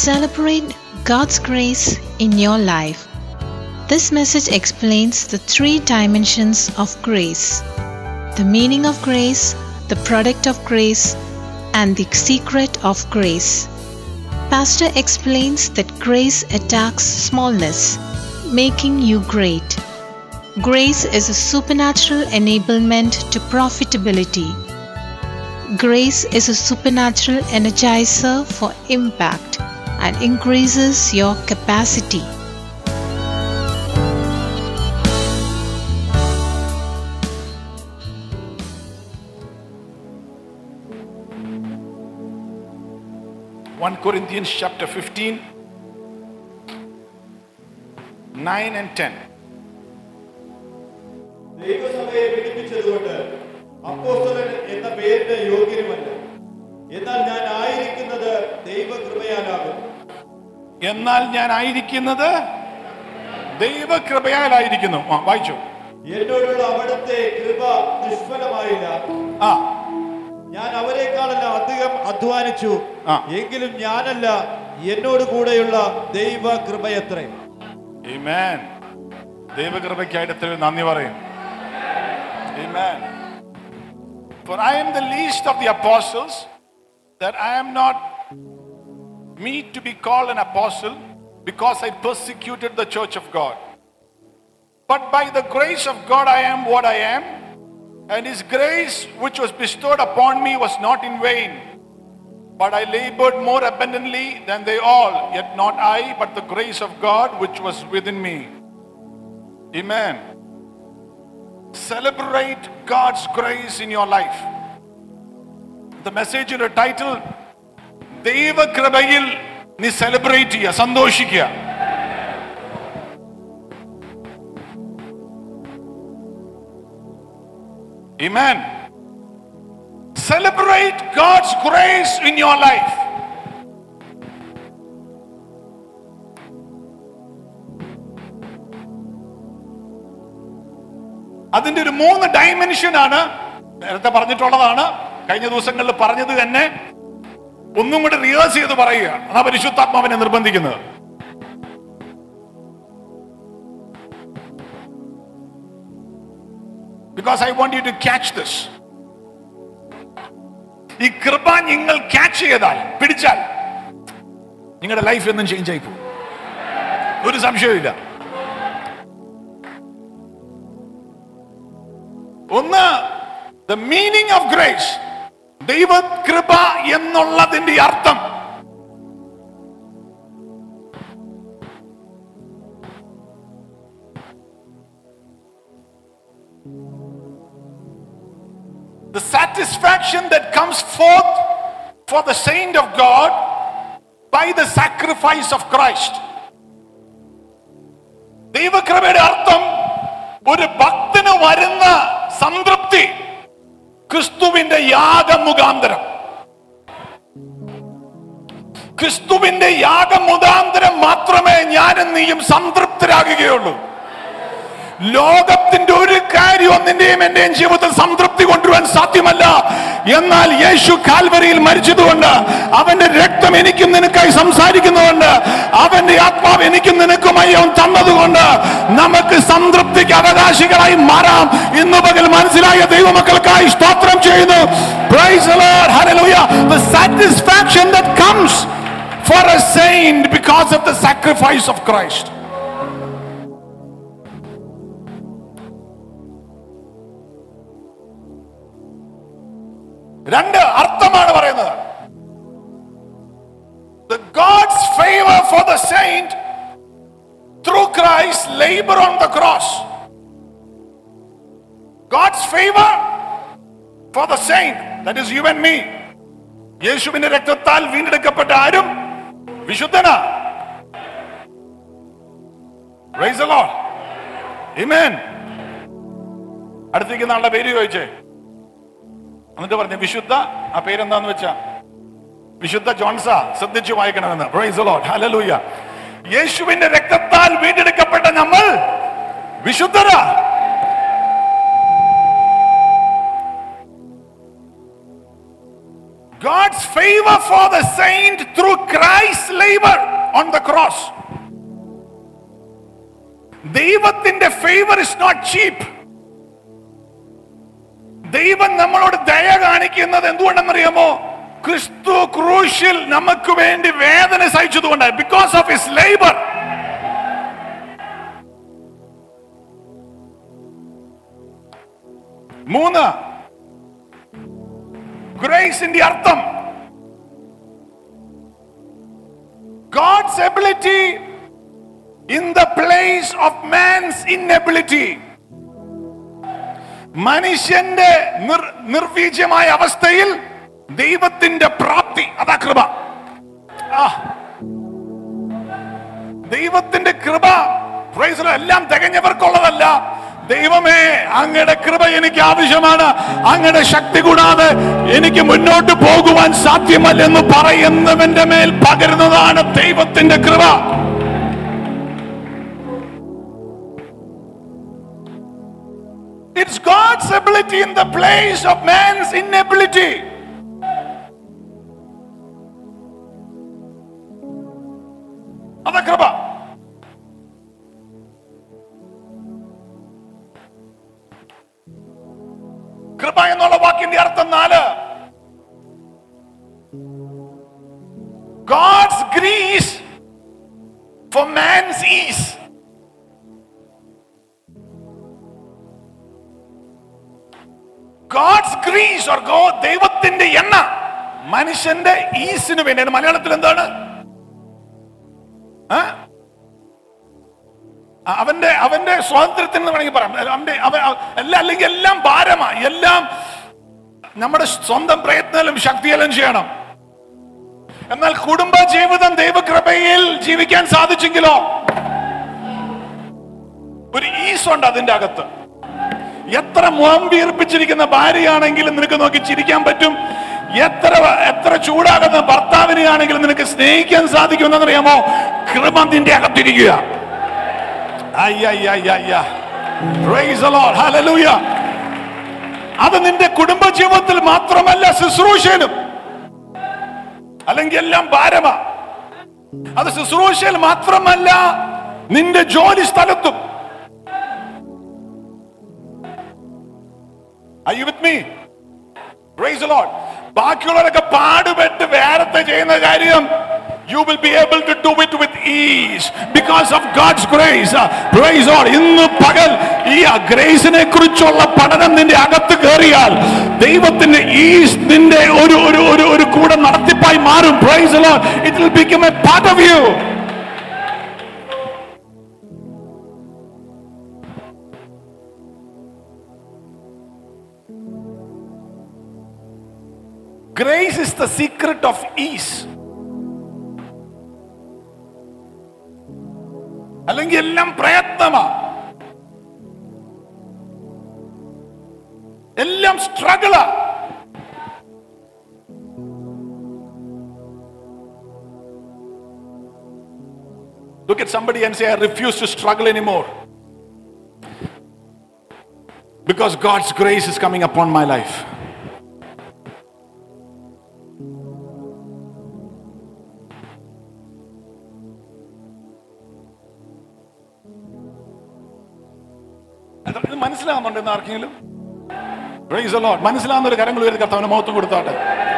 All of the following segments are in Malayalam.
Celebrate God's grace in your life. This message explains the three dimensions of grace the meaning of grace, the product of grace, and the secret of grace. Pastor explains that grace attacks smallness, making you great. Grace is a supernatural enablement to profitability. Grace is a supernatural energizer for impact and increases your capacity. One Corinthians chapter 15, 9 and 10. ദൈവസഭയെ പിടിപ്പിച്ചതുകൊണ്ട് അപ്പോസ്തലൻ എന്ന പേരിന് യോഗ്യനുമല്ല എന്നാൽ ഞാൻ ആയിരിക്കുന്നത് ദൈവകൃപയാലാകുന്നു എന്നാൽ ഞാൻ ആയിരിക്കുന്നത് ദൈവകൃപയാലായിരിക്കുന്നു ആ വായിച്ചു എന്നോടുള്ള അവിടുത്തെ കൃപ നിഷ്ഫലമായില്ല ആ ഞാൻ അവരെക്കാളെല്ലാം അധികം അധ്വാനിച്ചു ആ. എങ്കിലും ഞാനല്ല എന്നോട് കൂടെയുള്ള ദൈവ കൃപയത്രേ Amen. ദൈവകൃപയ്ക്കായിട്ട് എത്ര നന്ദി പറയും Amen. For I am the least of the apostles, that I am not meet to be called an apostle because I persecuted the church of God. But by the grace of God I am what I am, and his grace which was bestowed upon me was not in vain. But I labored more abundantly than they all, yet not I, but the grace of God which was within me. Amen. Celebrate God's grace in your life. The message in the title ദൈവകൃപയിൽ നീ സെലിബ്രേറ്റ് ചെയ്യുക സന്തോഷിക്കുക Amen. Celebrate God's grace in your life. അതിന്റെ ഒരു മൂന്ന് ഡയമെൻഷൻ ആണ് നേരത്തെ പറഞ്ഞിട്ടുള്ളതാണ് കഴിഞ്ഞ ദിവസങ്ങളിൽ പറഞ്ഞത് തന്നെ ഒന്നും കൂടി റിവേഴ്സ് ചെയ്ത് പറയുക അതാ പരിശുദ്ധാത്മാവിനെ നിർബന്ധിക്കുന്നത് because I want you to catch this ഈ കൃപ നിങ്ങൾ ക്യാച്ച് ചെയ്താൽ പിടിച്ചാൽ നിങ്ങളുടെ ലൈഫ് എന്നും ചേഞ്ച് ആയി പോകും ഒരു സംശയവുമില്ല ഒന്ന് ദ മീനിങ് ഓഫ് ഗ്രേസ് ദൈവകൃപ എന്നുള്ളതിന്റെ അർത്ഥം the satisfaction that comes forth for the saint of God by the sacrifice of Christ. ദൈവകൃപയുടെ അർത്ഥം ഒരു ഭക്തന് വരുന്ന സംതൃപ്തി ക്രിസ്തുവിന്റെ യാഗമുഖാന്തരം ക്രിസ്തുവിന്റെ യാഗമുഖാന്തരം മാത്രമേ ഞാനും നീയും സംതൃപ്തരാകുകയുള്ളൂ ലോകത്തിന്റെ ഒരു കാര്യം ഒന്നിന്റെയും എന്റെയും ജീവിതത്തിൽ സംതൃപ്തി കൊണ്ടുവരാൻ സാധ്യമല്ല എന്നാൽ യേശു കാൽവരിയിൽ മരിച്ചതുകൊണ്ട് അവന്റെ രക്തം എനിക്കും നിനക്കായി സംസാരിക്കുന്നതുകൊണ്ട് അവന്റെ ആത്മാവ് എനിക്കും നിനക്കുമായി അവൻ തന്നതുകൊണ്ട് നമുക്ക് സംതൃപ്തിക്ക് അവകാശികളായി മാറാം ഇന്ന് പകൽ മനസ്സിലായ ദൈവമക്കൾക്കായി സ്തോത്രം ചെയ്യുന്നു Praise the Lord. Hallelujah. The satisfaction that comes for a saint because of the sacrifice of Christ. രണ്ട് അർത്ഥമാണ് പറയുന്നത് The God's favor for the saint through Christ's labor on the cross. God's favor for the saint, that is you and me. യേശുവിന്റെ രക്തത്താൽ വീണ്ടെടുക്കപ്പെട്ട ആരും വിശുദ്ധനാ Praise the Lord. Amen. അടുത്തേക്ക് നാളുടെ പേര് ചോദിച്ചേ എന്നിട്ട് പറഞ്ഞു വിശുദ്ധ ആ പേരെന്താന്ന് വെച്ചാ വിശുദ്ധ ജോൺസ ശ്രദ്ധിച്ചു വായിക്കണമെന്ന് Praise the Lord. Hallelujah. യേശുവിന്റെ രക്തത്താൽ വീണ്ടെടുക്കപ്പെട്ട നമ്മൾ വിശുദ്ധരാ God's favor for the saint through Christ's labor on the cross. ദൈവത്തിന്റെ ഫേവർ ഇസ് നോട്ട് ചീപ്പ് ദൈവം നമ്മളോട് ദയ കാണിക്കുന്നത് എന്തുകൊണ്ടെന്നറിയാമോ ക്രിസ്തു ക്രൂശിൽ നമുക്ക് വേണ്ടി വേദന സഹിച്ചതുകൊണ്ട് ബിക്കോസ് ഓഫ് ഹിസ് ലേബർ മൂന്ന് ഗ്രേസിന്റെ അർത്ഥം God's ability in the place of man's inability മനുഷ്യന്റെ നിർ നിർവീജ്യമായ അവസ്ഥയിൽ ദൈവത്തിന്റെ പ്രാപ്തി അതാ കൃപ ആ. ദൈവത്തിന്റെ കൃപ praise the Lord. എല്ലാം തികഞ്ഞവർക്കുള്ളതല്ല ദൈവമേ അങ്ങയുടെ കൃപ എനിക്ക് ആവശ്യമാണ് അങ്ങയുടെ ശക്തി കൂടാതെ എനിക്ക് മുന്നോട്ട് പോകുവാൻ സാധ്യമല്ലെന്ന് പറയുന്നവന്റെ മേൽ പകരുന്നതാണ് ദൈവത്തിന്റെ കൃപ It's God's ability in the place of man's inability. അതാ കൃപ കൃപ എന്നുള്ള വാക്കിന്റെ അർത്ഥം നാല് God's grease for man's is God's grease or go ദൈവത്തിന്റെ എണ്ണ മനുഷ്യന്റെ ഈസിന് വേണ്ടി അതിന് മലയാളത്തിൽ എന്താണ് ആ? ആ, അവന്റെ അവന്റെ സ്വാതന്ത്ര്യത്തിന് എന്ന് വേണമെങ്കിൽ പറയാം അവന്റെ അവ- അവ- എല്ലാം അല്ലെങ്കിൽ എല്ലാം ഭാരമാ എല്ലാം നമ്മുടെ സ്വന്തം പ്രയത്നം ശക്തിയെല്ലാം ചെയ്യണം എന്നാൽ കുടുംബ ജീവിതം ദൈവകൃപയിൽ ജീവിക്കാൻ സാധിച്ചെങ്കിലോ ഒരു ഈസ് ഉണ്ട് അതിന്റെ അകത്ത് എത്ര മുഖം വീർപ്പിച്ചിരിക്കുന്ന ഭാര്യയാണെങ്കിലും നിനക്ക് നോക്കി ചിരിക്കാൻ പറ്റും എത്ര എത്ര ചൂടാകുന്ന ഭർത്താവിനെ ആണെങ്കിലും നിനക്ക് സ്നേഹിക്കാൻ സാധിക്കും എന്നറിയാമോ കൃപ നിന്റെ അകത്തിരിക്കുക അയ്യയ്യയ്യയ്യ. Praise the Lord. Hallelujah. അത് നിന്റെ കുടുംബ ജീവിതത്തിൽ മാത്രമല്ല ശുശ്രൂഷയിലും അല്ലെങ്കിൽ എല്ലാം ഭാരമാ അത് ശുശ്രൂഷയിൽ മാത്രമല്ല നിന്റെ ജോലി സ്ഥലത്തും Are you with me? Praise the Lord. ബാക്കിയുള്ളവരൊക്കെ പാടുപെട്ട് വേറത്തെ ചെയ്യുന്ന കാര്യം you will be able to do it with ease because of God's grace praise Lord ഇന്ന് പകൽ ഈ ഗ്രേസിനെ കുറിച്ചുള്ള പഠനം നിന്റെ അകത്ത് കയറിയാൽ ദൈവത്തിന്റെ ഈസ് നിന്റെ ഒരു ഒരു ഒരു ഒരു കൂടെ നടത്തിപ്പായി മാറും praise Lord it will become a part of you Grace is the secret of ease. അല്ലെങ്കിൽ എല്ലാം പ്രയത്നമാ എല്ലാം സ്ട്രഗിളാ Look at somebody and say, I refuse to struggle anymore. Because God's grace is coming upon my life. അത് ഇത് മനസ്സിലാവുന്നുണ്ട് എന്ന് ആർക്കെങ്കിലും Praise the Lord. മനസ്സിലാവുന്ന ഒരു കരങ്ങൾ ഉയർത്തി കർത്താവിന് മഹത്വം കൊടുത്താട്ടെ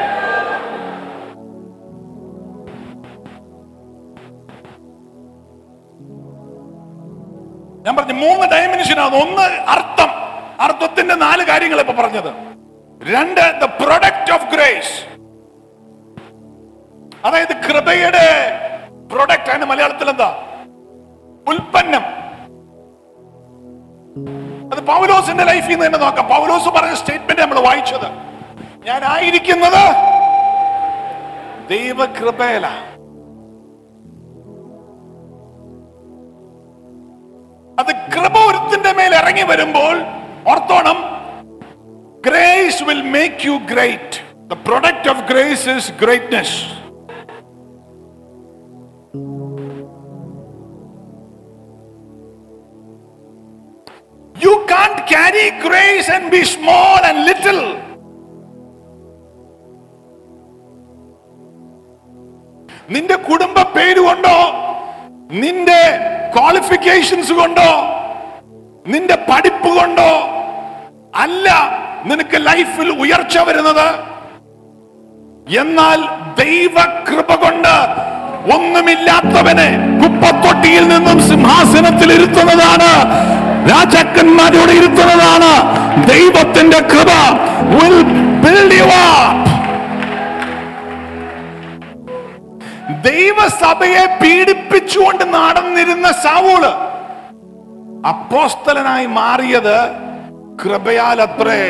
ഞാൻ പറഞ്ഞു മൂന്ന് ഡയമെൻഷനാണ് ഒന്ന് അർത്ഥം അർത്ഥത്തിന്റെ നാല് കാര്യങ്ങൾ ഇപ്പൊ പറഞ്ഞത് രണ്ട് ദ പ്രൊഡക്റ്റ് ഓഫ് ഗ്രേസ് അതായത് കൃപയുടെ പ്രൊഡക്റ്റ് അതിന് മലയാളത്തിൽ എന്താ ഉൽപ്പന്നം അത് പൗലോസിന്റെ ലൈഫിൽ നിന്ന് തന്നെ നോക്കാം പൗലോസ് പറഞ്ഞ സ്റ്റേറ്റ്മെന്റ് നമ്മൾ വായിച്ചത് ഞാൻ ആയിരിക്കുന്നത് ദൈവകൃപയില അത് കൃപ ഒരുത്തിന്റെ മേൽ ഇറങ്ങി വരുമ്പോൾ ഓർത്തോണം grace will make you great the product of grace is greatness You can't carry grace and be small and little. നിന്റെ കുടുംബ പേര് കൊണ്ടോ നിന്റെ ക്വാളിഫിക്കേഷൻസ് കൊണ്ടോ നിന്റെ പഠിപ്പ് കൊണ്ടോ അല്ല നിനക്ക് ലൈഫിൽ ഉയർച്ച വരുന്നത് എന്നാൽ ദൈവകൃപ കൊണ്ട് ഒന്നുമില്ലാത്തവനെ കുപ്പത്തൊട്ടിയിൽ നിന്നും സിംഹാസനത്തിൽ ഇരുത്തുന്നതാണ് രാജാക്കന്മാരോട് ഇരുത്തുന്നതാണ് ദൈവത്തിന്റെ കൃപ will build you up. ദൈവസഭയെ പീഡിപ്പിച്ചുകൊണ്ട് നടന്നിരുന്ന സാവൂള് അപ്പോസ്തലനായി മാറിയത് കൃപയാലത്രേ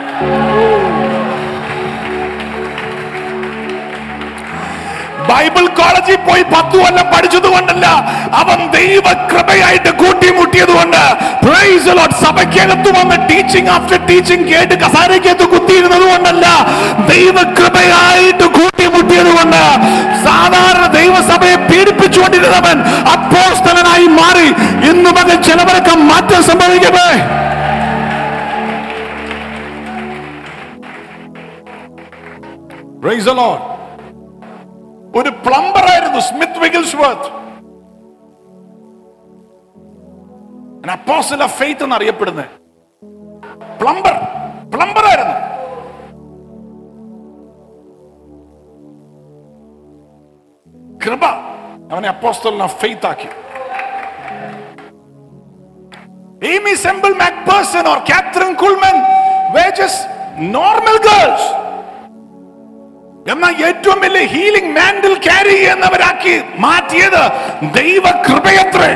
ബൈബിൾ കോളേജിൽ പോയി പത്തു കൊല്ലം പഠിച്ചത് കൊണ്ടല്ല അവൻ ദൈവ കൃപയായിട്ട് കൂട്ടിമുട്ടിയത് കൊണ്ട് Praise the Lord. സഭയ്ക്കകത്ത് വന്ന് ടീച്ചിങ് ആഫ്റ്റർ ടീച്ചിങ് കേട്ട് കസാരയ്ക്കകത്ത് കുത്തിയിരുന്നത് കൊണ്ടല്ല ദൈവ കൃപയായിട്ട് കൂട്ടിമുട്ടിയത് കൊണ്ട് സാധാരണ ദൈവസഭയെ പീഡിപ്പിച്ചുകൊണ്ടിരുന്നവൻ അപ്പോസ്തലനായി മാറി ഇന്ന് മകൻ ചിലവരൊക്കെ മാറ്റം സംഭവിക്കട്ടെ Praise the Lord. ഒരു പ്ലംബർ ആയിരുന്നു Smith Wigglesworth apostle of faith എന്ന് അറിയപ്പെടുന്നത് പ്ലംബർ പ്ലംബർ ആയിരുന്നു കൃപ അവനെ അപ്പോസ്റ്റൽ ഓഫ് ഫെയ്ത്ത് ആക്കി Amy Semple MacPherson or Catherine Kuhlman were just normal girls. എന്നാൽ ഏറ്റവും വലിയ ഹീലിംഗ് മാൻഡിൽ ക്യാരി ചെയ്യുന്നവരാക്കി മാറ്റിയത് ദൈവ കൃപയത്രേ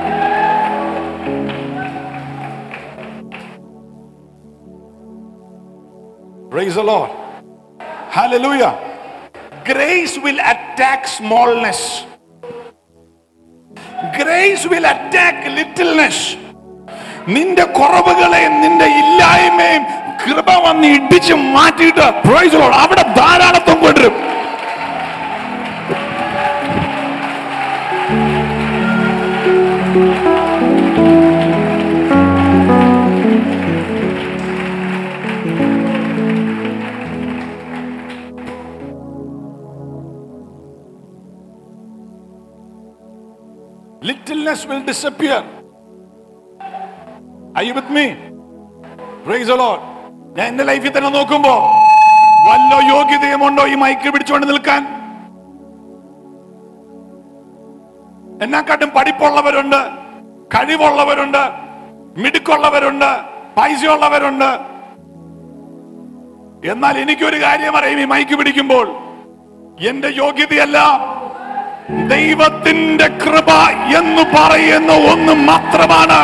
Praise the Lord. Hallelujah. Grace will attack smallness. Grace will attack littleness. നിന്റെ കുറവുകളെയും നിന്റെ ഇല്ലായ്മയും കൃപ വന്ന് ഇടിച്ച് മാറ്റിയിട്ട് praise the Lord. അവിടെ ധാരാളത്വം കൊണ്ടുവരും littleness will disappear. Are you with me? Praise the Lord. ഞാൻ എന്റെ ലൈഫിൽ തന്നെ നോക്കുമ്പോ വല്ല യോഗ്യതയുമുണ്ടോ ഈ മൈക്ക് പിടിച്ചുകൊണ്ട് നിൽക്കാൻ എന്നെക്കാട്ടും പഠിപ്പുള്ളവരുണ്ട് കഴിവുള്ളവരുണ്ട് മിടുക്കുള്ളവരുണ്ട് പൈസയുള്ളവരുണ്ട് എന്നാൽ എനിക്കൊരു കാര്യം അറിയാം ഈ മൈക്ക് പിടിക്കുമ്പോൾ എന്റെ യോഗ്യതയല്ല ദൈവത്തിന്റെ കൃപ എന്ന് പറയുന്ന ഒന്ന് മാത്രമാണ്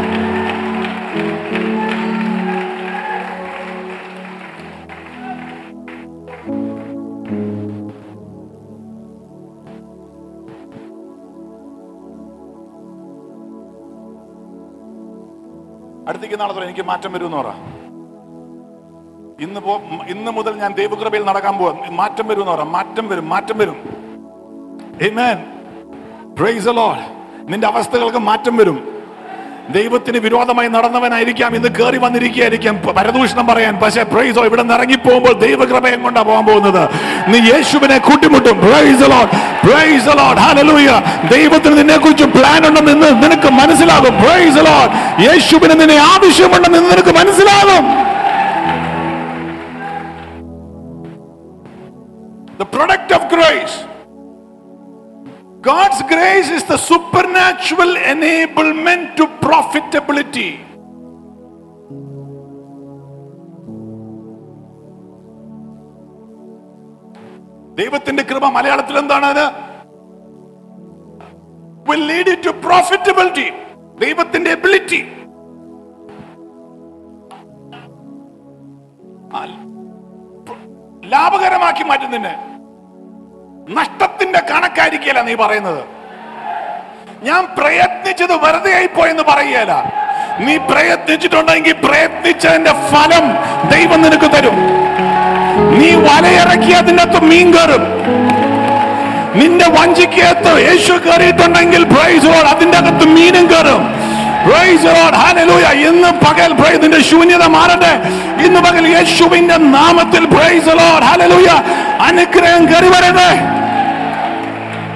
അടുത്തേക്ക് നാളെ പറ എനിക്ക് മാറ്റം വരും എന്ന് പറ ഇന്ന് പോ ഇന്ന് മുതൽ ഞാൻ ദൈവകൃപയിൽ നടക്കാൻ പോവാ മാറ്റം വരും എന്ന് പറ മാറ്റം വരും മാറ്റം വരും Amen. Praise the Lord. നിന്റെ അവസ്ഥകൾക്ക് മാറ്റം വരും ദൈവത്തിന് വിരോധമായി നടന്നവനായിരിക്കാം ഇന്ന് കയറി വന്നിരിക്കുകയായിരിക്കാം പ- പരദൂഷണം പറയാൻ പക്ഷേ പ്രൈസോ ഇവിടെ നിന്ന് ഇറങ്ങി പോകുമ്പോൾ ദൈവകൃപയും കൊണ്ടാ പോകാൻ പോകുന്നത് നീ യേശുവിനെ കൂട്ടിമുട്ടും പ്രൈസ് പ്രൈസ് ഹാലലൂയ ദൈവത്തിന് നിന്നെ കുറിച്ച് പ്ലാൻ ഉണ്ടെന്ന് ഇന്ന് നിനക്ക് മനസ്സിലാകും പ്രൈസ് യേശുവിന് നിന്നെ ആവശ്യമുണ്ടെന്ന് ഇന്ന് നിനക്ക് മനസ്സിലാകും The product of grace God's grace is the supernatural enablement to profitability. ദൈവത്തിന്റെ കൃപ മലയാളത്തിൽ എന്താണ് അത് will lead you to profitability ദൈവത്തിന്റെ എബിലിറ്റി ലാഭകരമാക്കി മാറ്റും നിന്നെ നഷ്ടത്തിന്റെ കണക്കായിരിക്കല നീ പറയുന്നത് ഞാൻ പ്രയത്നിച്ചത് വെറുതെ ആയിപ്പോയെന്ന് പറയുകയല്ല നീ പ്രയത്നിച്ചിട്ടുണ്ടെങ്കിൽ പ്രയത്നിച്ചതിന്റെ ഫലം ദൈവം നിനക്ക് തരും നീ വലയിറക്കി അതിൻ്റെ അകത്ത് മീൻ കയറും നിന്റെ വഞ്ചിക്കകത്ത് യേശു കയറിയിട്ടുണ്ടെങ്കിൽ പ്രൈസ് ലോഡ് അതിന്റെ അകത്ത് മീനും കയറും പ്രൈസ് ലോഡ് ഹല്ലേലൂയ ഇന്ന് പകൽ പ്രൈസ് നിന്റെ ശൂന്യത മാറട്ടെ ഇന്ന് പകൽ യേശുവിന്റെ നാമത്തിൽ പ്രൈസ് ലോഡ് ഹല്ലേലൂയ അനുഗ്രഹം കയറി വരട്ടെ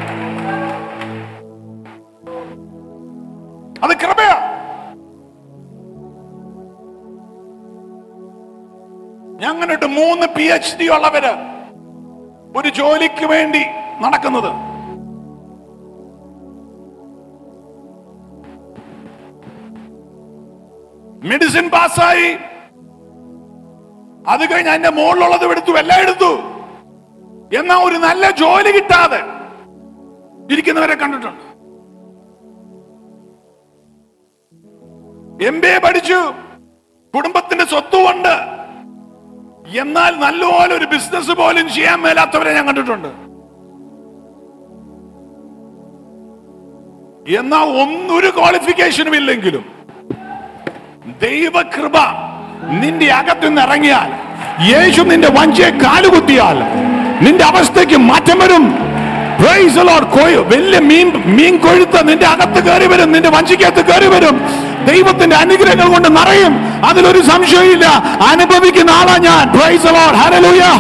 അങ്ങോട്ട് മൂന്ന് പി എച്ച് ഡി ഉള്ളവര് ഒരു ജോലിക്ക് വേണ്ടി നടക്കുന്നത് മെഡിസിൻ പാസ്സായി അത് കഴിഞ്ഞ് അതിന്റെ മുകളിലുള്ളത് എടുത്തു എല്ലാം എടുത്തു എന്നാ ഒരു നല്ല ജോലി കിട്ടാതെ ഇരിക്കുന്നവരെ കണ്ടിട്ടുണ്ട് എം ബി എ പഠിച്ചു കുടുംബത്തിന്റെ സ്വത്തുമുണ്ട് എന്നാൽ നല്ലപോലെ ഒരു ബിസിനസ് പോലും ചെയ്യാൻ മേലാത്തവരെ ഞാൻ കണ്ടിട്ടുണ്ട് എന്നാ ഒന്നൊരു ക്വാളിഫിക്കേഷനും ഇല്ലെങ്കിലും ദൈവകൃപ നിന്റെ അകത്ത് നിന്ന് ഇറങ്ങിയാൽ യേശു നിന്റെ വഞ്ചിയെ കാലുകുത്തിയാൽ നിന്റെ അവസ്ഥയ്ക്ക് മാറ്റം വരും Praise the Lord. കൊയ്- വലിയ മീൻ മീൻ കൊഴുത്ത് നിന്റെ അകത്ത് കയറി വരും നിന്റെ വഞ്ചിക്കകത്ത് കയറി വരും ദൈവത്തിന്റെ അനുഗ്രഹങ്ങൾ കൊണ്ട് നിറയും അതിലൊരു സംശയമില്ല അനുഭവിക്കുന്ന ആളാ ഞാൻ Praise the Lord. Hallelujah.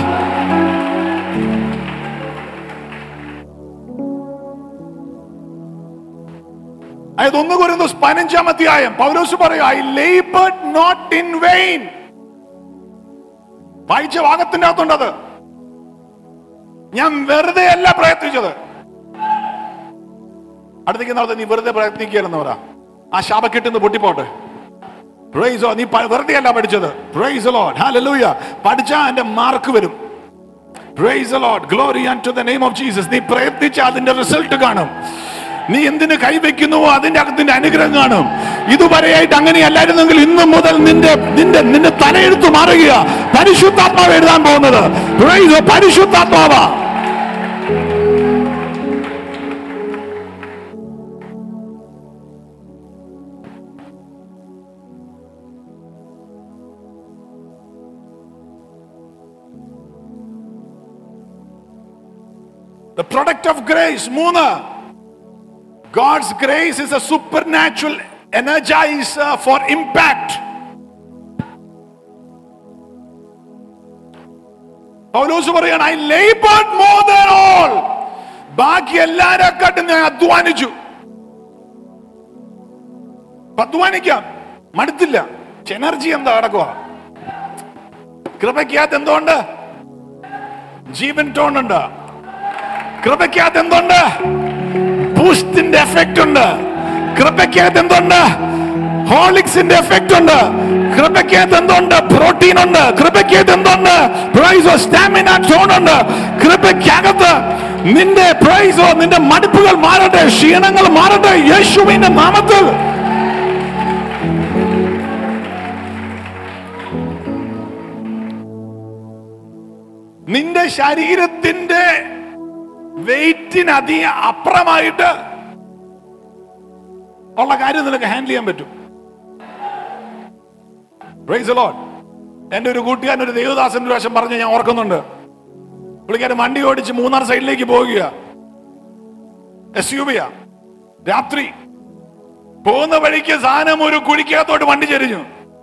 അതായത് ഒന്ന് കുരുന്നു പതിനഞ്ചാം അധ്യായം പൗലോസ് പറയും I laboured not in vain വായിച്ച ഭാഗത്തിന്റെ അകത്തുണ്ടത് ഞാൻ വെറുതെ അല്ല പ്രയത്നിച്ചത് അടുത്തേക്ക് നാളെ നീ വെറുതെ പ്രയത്നിക്കുകയെന്ന് പറ ആ ശാപക്കെട്ടിന്ന് പൊട്ടിപ്പോട്ടെ പ്രൈസോ നീ പ- വെറുതെ അല്ല പഠിച്ചത് പ്രൈസ് ലോഡ് ഹാലലൂയ പഠിച്ചാ എന്റെ മാർക്ക് വരും praise Lord glory to the name of Jesus നീ പ്രയത്നിച്ച അതിന്റെ റിസൾട്ട് കാണും നീ എന്തിന് കൈവയ്ക്കുന്നുവോ അതിന്റെ അകത്തിന്റെ അനുഗ്രഹം കാണും ഇതുവരെയായിട്ട് അങ്ങനെയല്ലായിരുന്നെങ്കിൽ ഇന്നു മുതൽ നിന്റെ നിന്റെ നിന്റെ തലയെടുത്ത് മാറുക പരിശുദ്ധാത്മാവ് എഴുതാൻ പോകുന്നത് Praise the പരിശുദ്ധാത്മാവ The product of grace മൂന്ന് God's grace is a supernatural energizer for impact. Paulose പറയാണ് I laboured more than all ബാക്കി എല്ലാരെക്കാട്ടും ഞാൻ അധ്വാനിച്ചു അപ്പൊ അധ്വാനിക്കാം മടുത്തില്ല എനർജി എന്താ കിടക്കുക കൃപയ്ക്കകത്ത് എന്തുകൊണ്ട് ജീവൻ ടോൺ ഉണ്ട് കൃപയ്ക്കകത്ത് എന്തുണ്ട് ബൂസ്റ്റിന്റെ എഫക്റ്റ് ഉണ്ട് കൃപയ്ക്കകത്ത് എന്തുണ്ട് ഹോളിക്സിന്റെ എഫക്റ്റ് ഉണ്ട് കൃപയ്ക്കകത്ത് എന്തുണ്ട് പ്രോട്ടീൻ ഉണ്ട് കൃപയ്ക്കകത്ത് എന്തുണ്ട് പ്രൈസോ സ്റ്റാമിന ടോൺ ഉണ്ട് കൃപയ്ക്കകത്ത് നിന്റെ പ്രൈസോ നിന്റെ മടുപ്പുകൾ മാറട്ടെ ക്ഷീണങ്ങൾ മാറട്ടെ യേശുവിന്റെ നാമത്തിൽ നിന്റെ ശരീരത്തിന്റെ വെയിറ്റിന് അധികം അപ്പുറമായിട്ട് ഉള്ള കാര്യം നിനക്ക് ഹാൻഡിൽ ചെയ്യാൻ പറ്റും Praise the Lord. എന്റെ ഒരു കൂട്ടുകാരൻ ഒരു ദേവദാസന്റെ ഒരു വശം പറഞ്ഞ് ഞാൻ ഓർക്കുന്നുണ്ട് പുള്ളിക്കാരൻ വണ്ടി ഓടിച്ച് മൂന്നാർ സൈഡിലേക്ക് പോവുക എസ് യു വിയാ രാത്രി പോകുന്ന വഴിക്ക് സാധനം ഒരു കുഴിക്കകത്തോട്ട് വണ്ടി ചെരിഞ്ഞു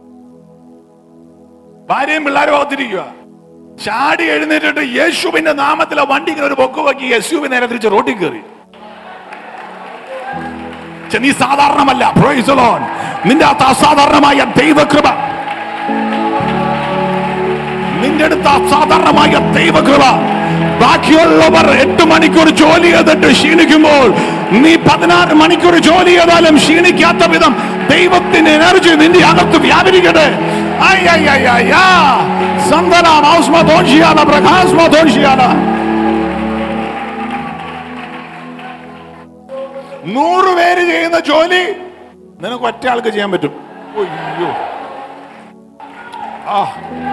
ഭാര്യയും പിള്ളേരും അകത്തിരിക്കുക ചാടി എഴുന്നേറ്റിട്ട് യേശുവിന്റെ നാമത്തിൽ ആ വണ്ടി ഇങ്ങനെ ഒരു പൊക്ക് വെക്കി യേശുവിനെ നേരെ തിരിച്ച് റോട്ടിൽ കയറി ഛെ, നീ സാധാരണമല്ല Praise the Lord. നിന്റെ അകത്ത് അസാധാരണമായ ദൈവകൃപ നിന്റെ അടുത്ത് അസാധാരണമായ ദൈവകൃപ ബാക്കിയുള്ളവർ എട്ട് മണിക്കൂർ ജോലി ചെയ്തിട്ട് ക്ഷീണിക്കുമ്പോൾ നീ പതിനാറ് മണിക്കൂർ ജോലി ചെയ്താലും ക്ഷീണിക്കാത്ത വിധം ദൈവത്തിന്റെ എനർജി നിന്റെ അകത്ത് വ്യാപരിക്കട്ടെ ഐ, ഐ, ഐ, ഐ, ആ. സന്തനാം ഔസ്മധോഷിയാല പ്രകാശമധോഷിയാല നൂറ് പേര് ചെയ്യുന്ന ജോലി നിനക്ക് ഒറ്റ ആൾക്ക് ചെയ്യാൻ പറ്റും അയ്യോ ആ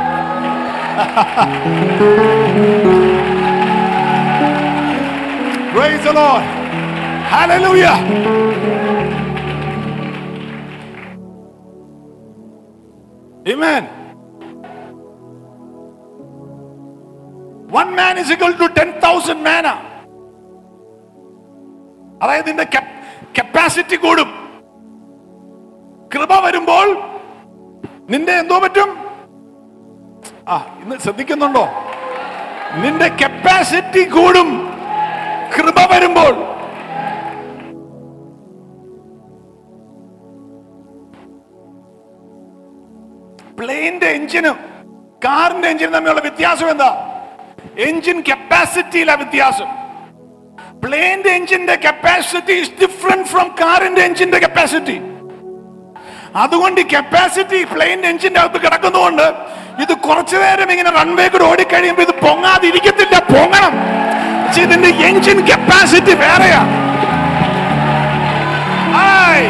Praise the Lord. Hallelujah. Amen. One man is equal to 10,000 manna. അതായത് നിന്റെ കപ്പാസിറ്റി കൂടും കൃപ വരുമ്പോൾ നിന്റെ എന്തോ പറ്റും ആ ഇന്ന് ശ്രദ്ധിക്കുന്നുണ്ടോ നിന്റെ കപ്പാസിറ്റി കൂടും കൃപ വരുമ്പോൾ പ്ലെയിന്റെ എഞ്ചിന് കാറിന്റെ എഞ്ചിൻ തമ്മിലുള്ള വ്യത്യാസം എന്താ എഞ്ചിൻ കപ്പാസിറ്റിയിലെ വ്യത്യാസം പ്ലെയിന്റെ എഞ്ചിന്റെ കപ്പാസിറ്റി ഇസ് ഡിഫറെന്റ് ഫ്രം കാറിന്റെ എഞ്ചിന്റെ കപ്പാസിറ്റി അതുകൊണ്ട് ഈ കപ്പാസിറ്റി പ്ലെയിൻ എഞ്ചിന്റെ അകത്ത് കിടക്കുന്നതുകൊണ്ട് ഇത് കുറച്ചു നേരം ഇങ്ങനെ റൺവേ കൂടെ ഓടിക്കഴിയുമ്പോൾ ഇത് പൊങ്ങാതിരിക്കത്തില്ല പൊങ്ങണം പക്ഷെ ഇതിന്റെ എഞ്ചിൻ കപ്പാസിറ്റി വേറെയാ ആയ്.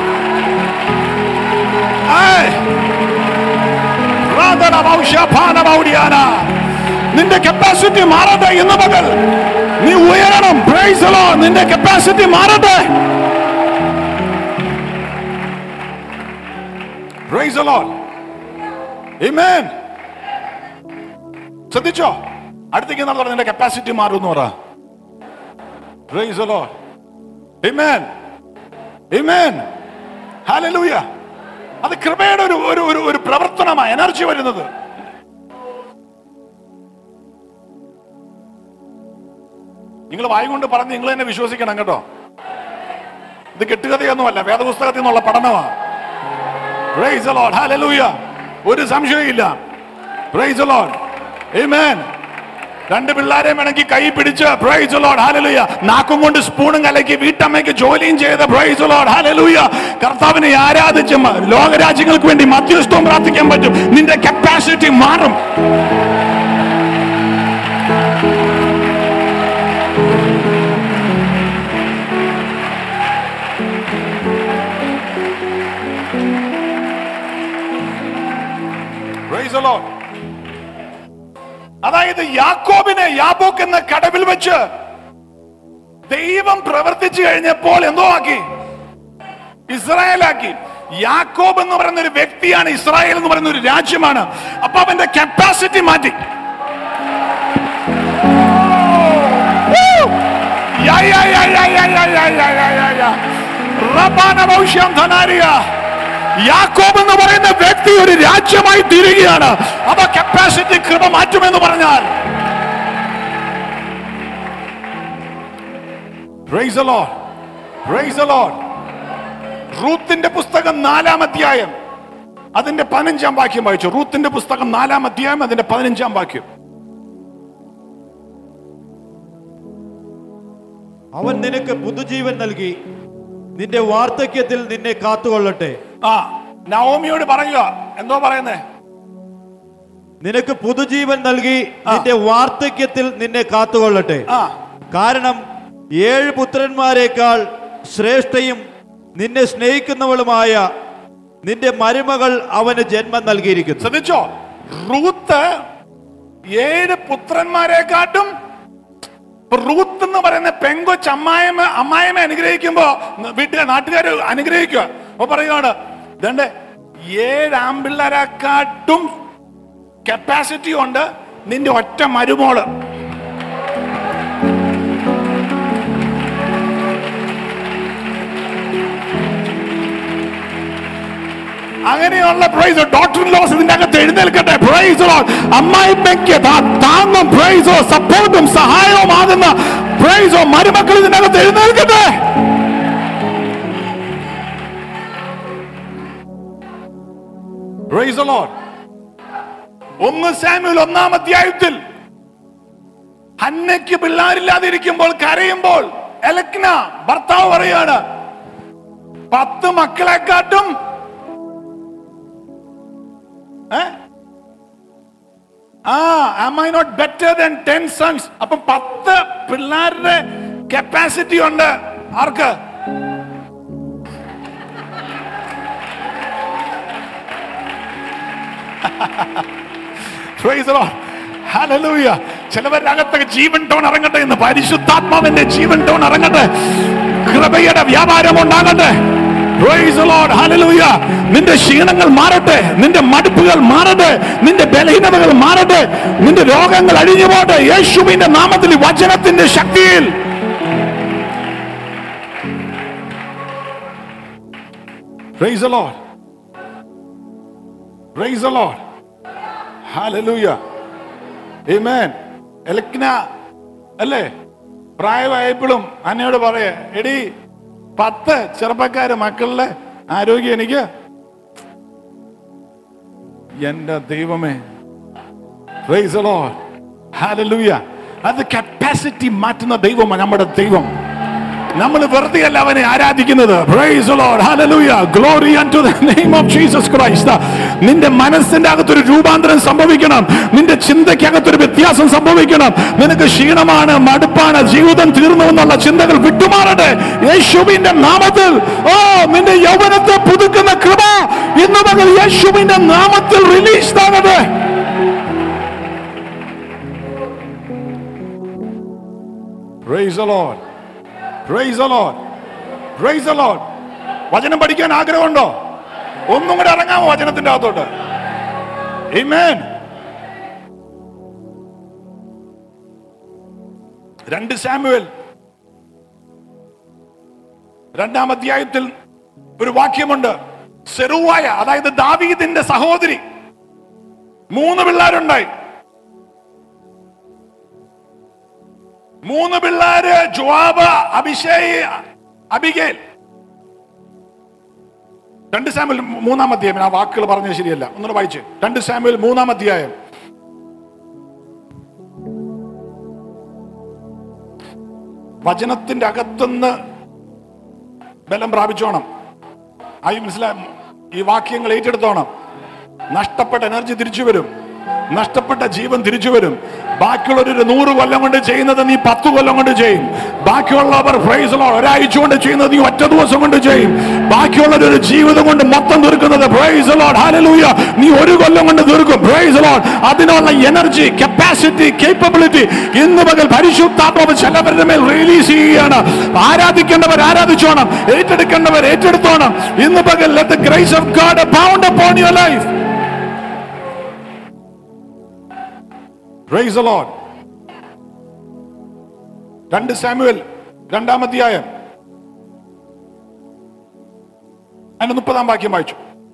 ആയ്. റാദനമൗഷഭാനമൗടിയാന. നിന്റെ കപ്പാസിറ്റി മാറട്ടെ ഇന്ന് പകൽ നീ ഉയരണം Praise the Lord. നിന്റെ കപ്പാസിറ്റി മാറട്ടെ Praise the Lord. Amen. ശ്രദ്ധിച്ചോ അടുത്തേക്ക് എന്നാ പറഞ്ഞ നിന്റെ കപ്പാസിറ്റി മാറും എന്ന് പറ Praise the Lord. Amen. Amen. Hallelujah. അത് കൃപയുടെ ഒരു ഒരു ഒരു ഒരു പ്രവർത്തനമാണ് എനർജി വരുന്നത് നിങ്ങൾ വായി കൊണ്ട് പറഞ്ഞ് നിങ്ങൾ തന്നെ വിശ്വസിക്കണം കേട്ടോ ഇത് കെട്ടുകഥയൊന്നുമല്ല വേദപുസ്തകത്തിൽ നിന്നുള്ള പഠനമാണ് Praise the Lord. Hallelujah. ഒരു സംശയമില്ല Praise the Lord. Amen. രണ്ട് പിള്ളേരെ വേണമെങ്കിൽ കൈ പിടിച്ച് പ്രൈസ് ലോഡ് ഹാലലുയ നാക്കും കൊണ്ട് സ്പൂണും കലക്കി വീട്ടമ്മയ്ക്ക് ജോലിയും ചെയ്ത് പ്രൈസ് ലോഡ് ഹാലലുയ കർത്താവിനെ ആരാധിച്ച് മ- ലോകരാജ്യങ്ങൾക്ക് വേണ്ടി മധ്യസ്ഥവും പ്രാർത്ഥിക്കാൻ പറ്റും നിന്റെ കപ്പാസിറ്റി മാറും Praise the Lord. അതായത് യാക്കോബിനെ യാബോക്ക് എന്ന കടവിൽ വെച്ച് ദൈവം പ്രവർത്തിച്ചു കഴിഞ്ഞപ്പോൾ എന്തോ ആക്കി ഇസ്രായേലാക്കി യാക്കോബ് എന്ന് പറയുന്ന ഒരു വ്യക്തിയാണ് ഇസ്രായേൽ എന്ന് പറയുന്ന ഒരു രാജ്യമാണ് അപ്പൊ അവന്റെ കപ്പാസിറ്റി മാറ്റി Woo! Yeah, yeah, yeah, yeah, yeah, yeah, yeah, yeah, yeah, yeah, yeah. റബ്ബാന ഭൗഷ്യം ധനാരിയ. യാക്കോബ് എന്ന് പറയുന്ന വ്യക്തി ഒരു രാജ്യമായി തീരുകയാണ് അപ്പൊ കപ്പാസിറ്റി കൃപ മാറ്റുമെന്ന് പറഞ്ഞാൽ Praise the Lord. Praise the Lord. റൂത്തിന്റെ പുസ്തകം നാലാം അധ്യായം അതിന്റെ പതിനഞ്ചാം വാക്യം വായിച്ചു റൂത്തിന്റെ പുസ്തകം നാലാം അധ്യായം അതിന്റെ പതിനഞ്ചാം വാക്യം അവൻ നിനക്ക് പുതുജീവൻ നൽകി നിന്റെ വാർദ്ധക്യത്തിൽ നിന്നെ കാത്തുകൊള്ളട്ടെ ആ നവോമിയോട് പറയുക എന്തോ പറയുന്നേ നിനക്ക് പുതുജീവൻ നൽകി നിന്റെ വാർദ്ധക്യത്തിൽ നിന്നെ കാത്തുകൊള്ളട്ടെ ആ കാരണം ഏഴ് പുത്രന്മാരെക്കാൾ ശ്രേഷ്ഠയും നിന്നെ സ്നേഹിക്കുന്നവളുമായ നിന്റെ മരുമകൾ അവന് ജന്മം നൽകിയിരിക്കുന്നു ശ്രദ്ധിച്ചോ റൂത്ത് ഏഴ് പുത്രന്മാരെക്കാട്ടും ഇപ്പൊ റൂത്ത് എന്ന് പറയുന്ന പെങ്കൊച്ച് അമ്മായിമ അമ്മായിമ അനുഗ്രഹിക്കുമ്പോ വീട്ടുകാർ നാട്ടുകാർ അനുഗ്രഹിക്കുക അപ്പൊ പറയുകയാണ് ഇതണ്ട് ഏഴ് ആമ്പിള്ളേരെക്കാട്ടും കപ്പാസിറ്റി ഉണ്ട് നിന്റെ ഒറ്റ മരുമോള് അങ്ങനെയുള്ള പ്രൈസ് ഡോക്ടർ ലോസ് ഇതിന്റെ അകത്ത് എഴുന്നേൽക്കട്ടെ പ്രൈസ് അമ്മായിമ്മയ്ക്ക് താ- താങ്ങും പ്രൈസോ സപ്പോർട്ടും സഹായവുമാകുന്ന പ്രൈസോ മരുമക്കൾ ഇതിന്റെ അകത്ത് എഴുന്നേൽക്കട്ടെ Praise the Lord. ഒന്ന് സാമുവൽ ഒന്നാം അധ്യായത്തിൽ ഹന്നയ്ക്ക് പിള്ളാരില്ലാതിരിക്കുമ്പോൾ കരയുമ്പോൾ എലക്ന ഭർത്താവ് പറയാണ് പത്ത് മക്കളെക്കാട്ടും ഏ? ആ am I not better than ten sons അപ്പൊ പത്ത് പിള്ളേരുടെ കപ്പാസിറ്റി ഉണ്ട് ആർക്ക് Praise the Lord. Hallelujah. ചിലവരുടെ അകത്തൊക്കെ ജീവൻ ടോൺ ഇറങ്ങട്ടെ എന്ന് പരിശുദ്ധാത്മാവിന്റെ ജീവൻ ടോൺ ഇറങ്ങട്ടെ കൃപയുടെ വ്യാപാരം ഉണ്ടാകട്ടെ Praise the Lord. Hallelujah. നിന്റെ ക്ഷീണങ്ങൾ മാറട്ടെ നിന്റെ മടുപ്പുകൾ മാറട്ടെ നിന്റെ ബലഹീനതകൾ മാറട്ടെ നിന്റെ രോഗങ്ങൾ അഴിഞ്ഞു പോട്ടെ യേശുവിന്റെ നാമത്തിൽ ഈ വചനത്തിന്റെ ശക്തിയിൽ Praise the Lord. Praise the Lord. Hallelujah. Amen. എലക്ന അല്ലേ പ്രായമായപ്പോഴും അന്നയോട് പറയേ എടി പത്ത് ചെറുപ്പക്കാര് മക്കളുടെ ആരോഗ്യം എനിക്ക് എന്റെ ദൈവമേ Praise the Lord. Hallelujah. അത് കപ്പാസിറ്റി മാറ്റുന്ന ദൈവമാണ് നമ്മുടെ ദൈവം നമ്മൾ വെറുതെ അല്ല അവനെ ആരാധിക്കുന്നത് Praise the Lord. Hallelujah. Glory unto the name of Jesus Christ. നിന്റെ മനസ്സിന്റെ അകത്തൊരു രൂപാന്തരം സംഭവിക്കണം നിന്റെ ചിന്തയ്ക്കകത്തൊരു വ്യത്യാസം സംഭവിക്കണം നിനക്ക് ക്ഷീണമാണ് മടുപ്പാണ് ജീവിതം തീർന്നു എന്നുള്ള ചിന്തകൾ വിട്ടുമാറട്ടെ യേശുവിന്റെ നാമത്തിൽ ഓ നിന്റെ യൗവനത്തെ പുതുക്കുന്ന കൃപ ഇന്ന് മുതൽ യേശുവിന്റെ നാമത്തിൽ റിലീസ് ആകട്ടെ Praise the Lord. Praise the Lord. Praise the Lord. വചനം പഠിക്കാൻ ആഗ്രഹമുണ്ടോ ഒന്നും കൂടെ ഇറങ്ങാമോ വചനത്തിന്റെ അകത്തോട്ട് Amen. രണ്ട് സാമുവൽ രണ്ടാം അധ്യായത്തിൽ ഒരു വാക്യമുണ്ട് സെറുവായ അതായത് ദാവീദിന്റെ സഹോദരി മൂന്ന് പിള്ളേരുണ്ടായി മൂന്ന് പിള്ളേര് ജോബ് അഭിഷേക് അബിഗേൽ രണ്ട് സാമ്പിൾ മൂന്നാം അധ്യായം ആ വാക്കുകൾ പറഞ്ഞത് ശരിയല്ല ഒന്നുകൂടെ വായിച്ച് രണ്ട് സാമ്പിൾ മൂന്നാം അധ്യായം വചനത്തിന്റെ അകത്തുനിന്ന് ബലം പ്രാപിച്ചോണം ആയി മനസ്സിലായി ഈ വാക്യങ്ങൾ ഏറ്റെടുത്തോണം നഷ്ടപ്പെട്ട എനർജി തിരിച്ചു വരും നഷ്ടപ്പെട്ട ജീവൻ തിരിച്ചു വരും ബാക്കിയുള്ളവർ ഒരു നൂറ് കൊല്ലം കൊണ്ട് ചെയ്യുന്നത് നീ പത്ത് കൊല്ലം കൊണ്ട് ചെയ്യും ബാക്കിയുള്ളവർ praise the Lord, ഒരാഴ്ച കൊണ്ട് ചെയ്യുന്നത് നീ ഒറ്റ ദിവസം കൊണ്ട് ചെയ്യും ബാക്കിയുള്ളവർ ഒരു ജീവിതം കൊണ്ട് മൊത്തം തീർക്കുന്നത് praise the Lord, hallelujah. നീ ഒരു കൊല്ലം കൊണ്ട് തീർക്കും praise the Lord. അതിനുള്ള എനർജി കപ്പാസിറ്റി കേപ്പബിലിറ്റി ഇന്ന് പകൽ പരിശുദ്ധാത്മാവ് ചിലവരുടെ മേൽ റിലീസ് ചെയ്യുകയാണ് ആരാധിക്കേണ്ടവർ ആരാധിച്ചോണം ഏറ്റെടുക്കേണ്ടവർ ഏറ്റെടുത്തോണം ഇന്ന് പകൽ let the grace of God abound upon your life Praise the Lord. രണ്ട് സാമുവൽ രണ്ടാം അധ്യായം അതിന്റെ മുപ്പതാം വാക്യം വായിച്ചു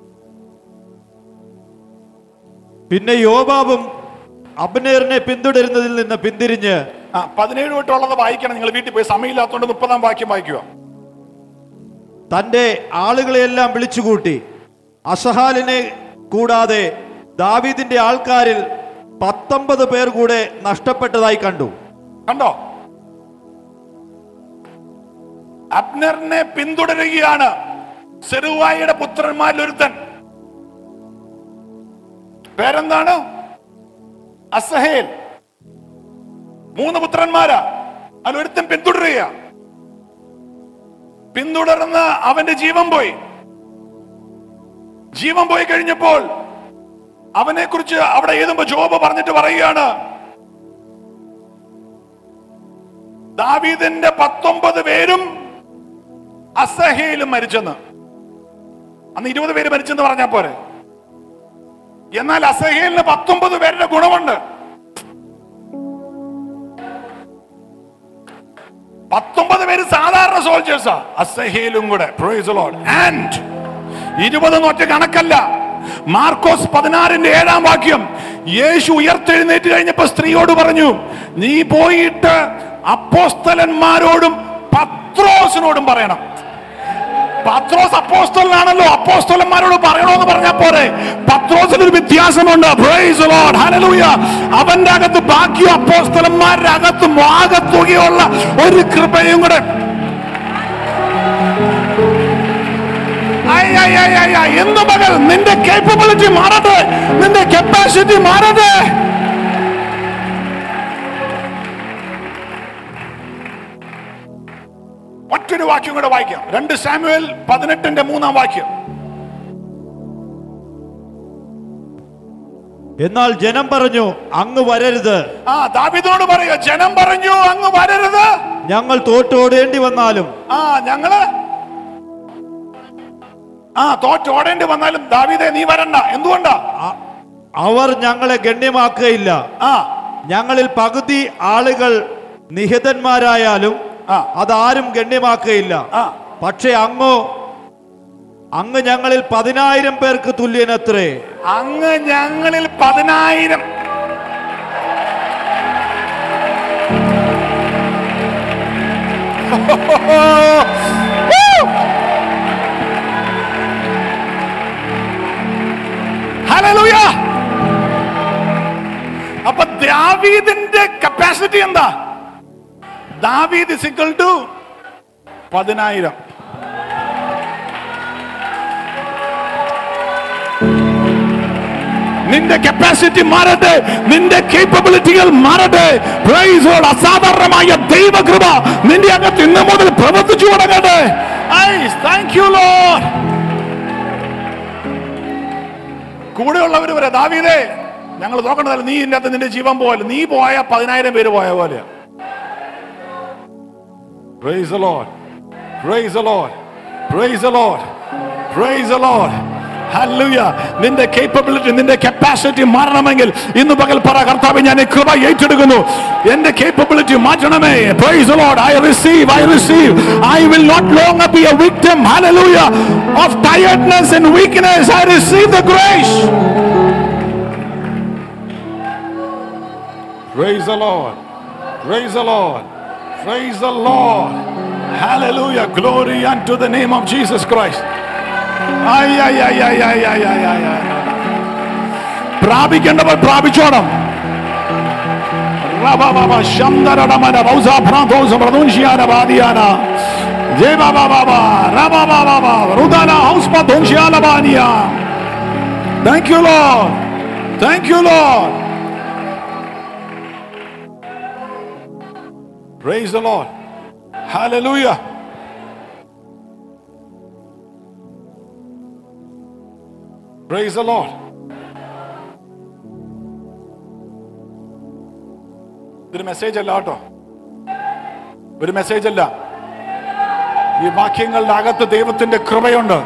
പിന്നെ യോബാബും അബ്നേറിനെ പിന്തുടരുന്നതിൽ നിന്ന് പിന്തിരിഞ്ഞ് ആ പതിനേഴ് തൊട്ടുള്ളത് വായിക്കണം നിങ്ങൾ വീട്ടിൽ പോയി സമയമില്ലാത്തതുകൊണ്ട് മുപ്പതാം വാക്യം വായിക്കുക തന്റെ ആളുകളെയെല്ലാം വിളിച്ചുകൂട്ടി അസഹാലിനെ കൂടാതെ ദാവീദിന്റെ ആൾക്കാരിൽ പത്തൊമ്പത് പേർ കൂടെ നഷ്ടപ്പെട്ടതായി കണ്ടു കണ്ടോ അബ്നറിനെ പിന്തുടരുകയാണ് സെറുവായിയുടെ പുത്രന്മാരിൽ ഒരുത്തൻ പേരെന്താണ് അസഹേൽ മൂന്ന് പുത്രന്മാരാ അതിൽ ഒരുത്തൻ പിന്തുടരുക പിന്തുടർന്ന് അവന്റെ ജീവൻ പോയി ജീവൻ പോയി കഴിഞ്ഞപ്പോൾ അവനെ കുറിച്ച് അവിടെ എഴുതുമ്പോ ജോബ് പറഞ്ഞിട്ട് പറയുകയാണ് ദാവീദിന്റെ പത്തൊമ്പത് പേരും അസഹയിലും മരിച്ചെന്ന് അന്ന് ഇരുപത് പേര് മരിച്ചെന്ന് പറഞ്ഞാ പോരെ എന്നാൽ അസഹേലിന് പത്തൊമ്പത് പേരുടെ ഗുണമുണ്ട് പത്തൊമ്പത് പേര് സാധാരണ സോൾജേഴ്സാ അസഹേലും കൂടെ ആൻഡ് ഇരുപത് ഒറ്റ കണക്കല്ല മാർക്കോസ് പതിനാറിന്റെ ഏഴാം വാക്യം യേശു ഉയർത്തെഴുന്നേറ്റ് കഴിഞ്ഞപ്പോ സ്ത്രീയോട് പറഞ്ഞു നീ പോയിട്ട് അപ്പോസ്തലന്മാരോടും പത്രോസിനോടും പറയണം പത്രോസ് അപ്പോസ്തലനാണല്ലോ അപ്പോസ്തലന്മാരോട് പറയണോന്ന് പറഞ്ഞാൽ പോരെ പത്രോസിന് ഒരു വ്യത്യാസമുണ്ട് Praise the Lord. Hallelujah. അവന്റെ അകത്ത് ബാക്കി അപ്പോസ്തലന്മാരുടെ അകത്ത് ആകത്തുകയുള്ള ഒരു കൃപയും കൂടെ ഐ, ഐ, ഐ, ഐ, ഐ. ഇന്ന് പകൽ നിന്റെ കേപ്പബിലിറ്റി മാറട്ടെ നിന്റെ കപ്പാസിറ്റി മാറട്ടെ മറ്റൊരു വാക്യം കൂടെ വായിക്കാം രണ്ട് സാമുവേൽ പതിനെട്ടിന്റെ മൂന്നാം വാക്യം എന്നാൽ ജനം പറഞ്ഞു അങ്ങ് വരരുത് ആ ദാവിദിനോട് പറയുക ജനം പറഞ്ഞു അങ്ങ് വരരുത് ഞങ്ങൾ തോറ്റോടേണ്ടി വന്നാലും ആ ഞങ്ങള് ആ തോറ്റോടേണ്ടി വന്നാലും ദാവീദെ നീ വരണ്ട എന്തുകൊണ്ടാ അ- അവർ ഞങ്ങളെ ഗണ്യമാക്കുകയില്ല ആ ഞങ്ങളിൽ പകുതി ആളുകൾ നിഹിതന്മാരായാലും ആ. അതാരും ഗണ്യമാക്കുകയില്ല ആ പക്ഷെ അങ്ങോ അങ്ങ് ഞങ്ങളിൽ പതിനായിരം പേർക്ക് തുല്യനത്രേ അങ്ങ് ഞങ്ങളിൽ പതിനായിരം ദാവീദിന്റെ കപ്പാസിറ്റി എന്താ ദാവീദ് ഇസിക്കൽ ടു പതിനായിരം നിന്റെ കപ്പാസിറ്റി മാറട്ടെ നിന്റെ കേപ്പബിലിറ്റികൾ മാറട്ടെ Praise God. അസാധാരണമായ ദൈവകൃപ നിന്റെ അകത്ത് ഇന്ന് മുതൽ പ്രവർത്തിച്ചു തുടങ്ങട്ടെ താങ്ക് യു ലോഡ് കൂടെയുള്ളവർ വരെ ദാവീദേ ഞങ്ങൾ നോക്കണതല്ല നീ ഇതിന്റെ അകത്ത് നിന്റെ ജീവൻ പോലെ നീ പോയ പതിനായിരം പേര് പോയ പോലെ Praise the Lord. Praise the Lord. Praise the Lord. Praise the Lord. Hallelujah. നിന്റെ കേപ്പബിലിറ്റി നിന്റെ കപ്പാസിറ്റി മാറണമെങ്കിൽ ഇന്ന് പകൽ പറ കർത്താവ് ഞാൻ ഈ കൃപ ഏറ്റെടുക്കുന്നു എന്റെ കേപ്പബിലിറ്റി മാറ്റണമേ Praise the Lord. I receive. I receive. I will not longer be a victim. Hallelujah. Of tiredness and weakness. I receive the grace. Praise the Lord. Praise the Lord. Praise the Lord. Hallelujah. Glory unto the name of Jesus Christ. Ay, ay, ay, ay, ay, ay, ay, ay, ay. പ്രാപിക്കേണ്ടവർ പ്രാപിച്ചോണം റബബബ ശംദരടമന ബൗസാഭ്രാന്തോസ പ്രദുൻഷിയാന ബാദിയാന ജയബബബബ റബബബബ റുദന ഹൗസ്പദുൻഷിയാന ബാനിയ Thank you, Lord. Thank you, Lord. Praise the Lord. Hallelujah. Praise the Lord. ഇതൊരു മെസ്സേജ് അല്ല കേട്ടോ ഒരു മെസ്സേജ് അല്ല ഈ വാക്യങ്ങളുടെ അകത്ത് ദൈവത്തിന്റെ കൃപയുണ്ട്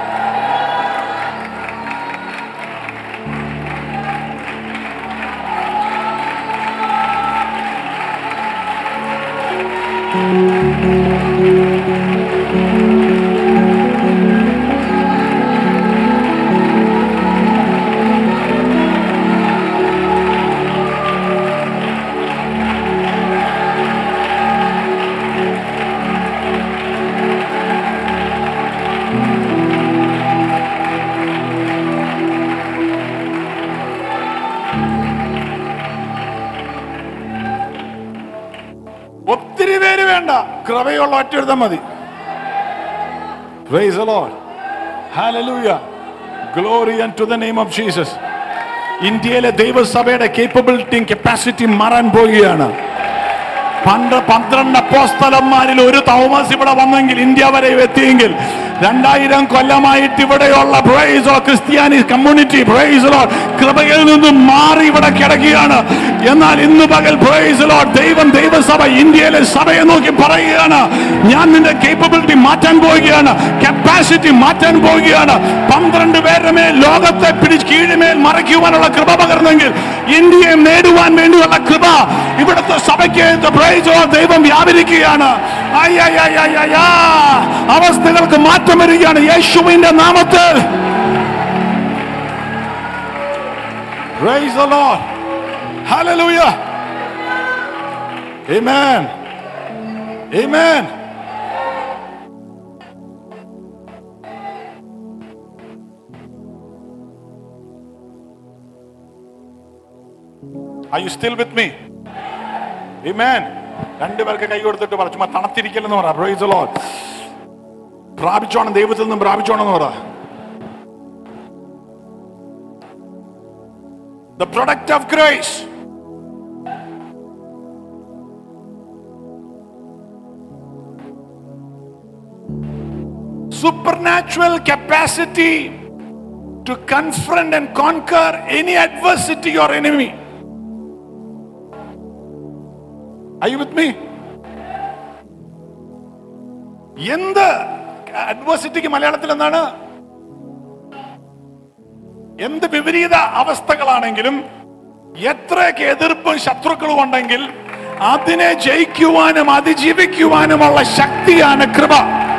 ഒത്തിരി പേര് വേണ്ട കൃപയുള്ള ഒറ്റ മതി Praise the Lord. Hallelujah. Glory unto the name of Jesus. ഇന്ത്യയിലെ ദൈവസഭയുടെ കേപ്പബിലിറ്റിയും കപ്പാസിറ്റിയും മാറാൻ പോവുകയാണ് പണ്ട് പന്ത്രണ്ട് അപ്പോസ്തലന്മാരിൽ ഒരു തോമസ് ഇവിടെ വന്നെങ്കിൽ ഇന്ത്യ വരെ എത്തിയെങ്കിൽ രണ്ടായിരം കൊല്ലമായിട്ട് ഇവിടെയുള്ള പ്രൈസോ ക്രിസ്ത്യാനി കമ്മ്യൂണിറ്റി പ്രൈസലോ കൃപയിൽ നിന്നും മാറി ഇവിടെ കിടക്കുകയാണ് എന്നാൽ ഇന്ന് പകൽ പ്രൈസലോ ദൈവം ദൈവസഭ ഇന്ത്യയിലെ സഭയെ നോക്കി പറയുകയാണ് ഞാൻ നിന്റെ കേപ്പബിലിറ്റി മാറ്റാൻ പോവുകയാണ് കപ്പാസിറ്റി മാറ്റാൻ പോവുകയാണ് പന്ത്രണ്ട് പേരുടെ മേൽ ലോകത്തെ പിടിച്ച് കീഴ്മേൽ മറയ്ക്കുവാനുള്ള കൃപ പകർന്നെങ്കിൽ ഇന്ത്യയെ നേടുവാൻ വേണ്ടിയുള്ള കൃപ ഇവിടുത്തെ സഭയ്ക്ക് പ്രൈസോ ദൈവം വ്യാപരിക്കുകയാണ് ആയ് ആയ് ആയ് ആയ് ആയ് ആ. അവസ്ഥകൾക്ക് മാറ്റം വരികയാണ് യേശുവിന്റെ നാമത്തിൽ Praise the Lord. Hallelujah. Amen. Amen. Are you still with me? Amen. രണ്ടുപേർക്ക് കൈ കൊടുത്തിട്ട് പറ ചുമ്മാ തണുത്തിരിക്കലെന്ന് പറ Praise the Lord. പ്രാപിച്ചോണം ദൈവത്തിൽ നിന്നും പ്രാപിച്ചോണം എന്ന് പറ The product of grace. Supernatural capacity to confront and conquer any adversity or enemy. Are you with me? എന്ത് അഡ്വേഴ്സിറ്റിക്ക് മലയാളത്തിൽ എന്താണ് എന്ത് വിപരീത അവസ്ഥകളാണെങ്കിലും എത്രയൊക്കെ എതിർപ്പും ശത്രുക്കളും ഉണ്ടെങ്കിൽ അതിനെ ജയിക്കുവാനും അതിജീവിക്കുവാനുമുള്ള ശക്തിയാണ് കൃപ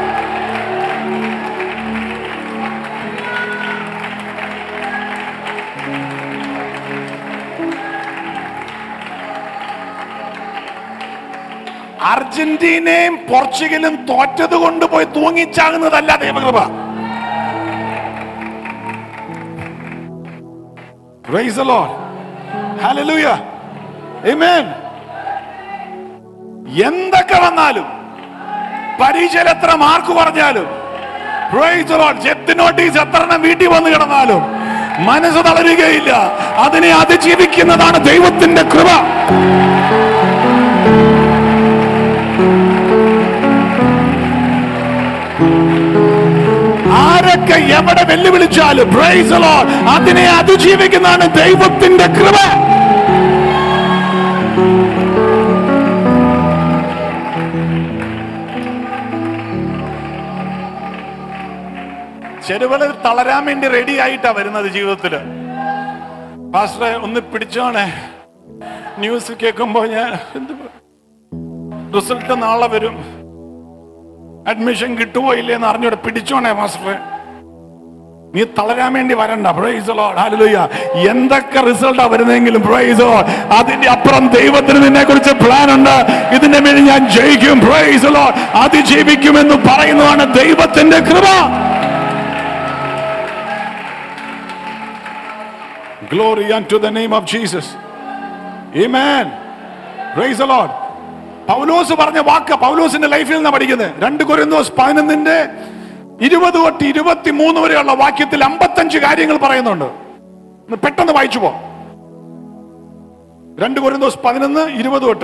അർജന്റീനയും പോർച്ചുഗലും തോറ്റത് കൊണ്ട് പോയി തൂങ്ങിച്ചാകുന്നതല്ല ദൈവകൃപ Praise the Lord. Hallelujah. Amen. എന്തൊക്കെ വന്നാലും പരീക്ഷയിൽ എത്ര മാർക്ക് പറഞ്ഞാലും Praise the Lord. ജപ്തി നോട്ടീസ് എത്ര എണ്ണം വീട്ടിൽ വന്ന് കിടന്നാലും മനസ്സ് തളരുകയില്ല അതിനെ അതിജീവിക്കുന്നതാണ് ദൈവത്തിന്റെ കൃപ ആരൊക്കെ എവിടെ വെല്ലുവിളിച്ചാലും praise the Lord. അതിനെ അതിജീവിക്കുന്നതാണ് ദൈവത്തിന്റെ കൃപ ചെരുവള് തളരാൻ വേണ്ടി റെഡി ആയിട്ടാ വരുന്നത് ജീവിതത്തില് പാസ്റ്ററെ ഒന്ന് പിടിച്ചോണേ ന്യൂസ് കേൾക്കുമ്പോ ഞാൻ എന്ത് റിസൾട്ട് നാളെ വരും അഡ്മിഷൻ കിട്ടുമോ ഇല്ലേന്ന് അറിഞ്ഞൂടെ പിടിച്ചോണേ മാസ്റ്ററെ നീ തളരാൻ വേണ്ടി വരണ്ട പ്രൈസ് ലോഡ് ഹല്ലേലൂയ എന്തൊക്കെ റിസൾട്ടാ വരുന്നെങ്കിലും പ്രൈസ് ലോഡ് അതിന്റെ അപ്പുറം ദൈവത്തിന് നിന്നെ കുറിച്ച് പ്ലാൻ ഉണ്ട് ഇതിന്റെ മേൽ ഞാൻ ജയിക്കും പ്രൈസ് ലോഡ് അതിജീവിക്കുമെന്ന് പറയുന്നതാണ് ദൈവത്തിന്റെ കൃപ Glory unto the name of Jesus. Amen. Praise the Lord. പൗലോസ് പറഞ്ഞ വാക്ക് പൗലോസിന്റെ ലൈഫിൽ നിന്നാണ് പഠിക്കുന്നത് രണ്ട് കൊരിന്തോസ് പതിനൊന്നിന്റെ ഇരുപത് തൊട്ട് ഇരുപത്തി മൂന്ന് വരെയുള്ള വാക്യത്തിൽ അമ്പത്തഞ്ച് കാര്യങ്ങൾ പറയുന്നുണ്ട് ഒന്ന് പെട്ടെന്ന് വായിച്ചു പോ രണ്ട് കൊരിന്തോസ് പതിനൊന്ന് ഇരുപത് തൊട്ട്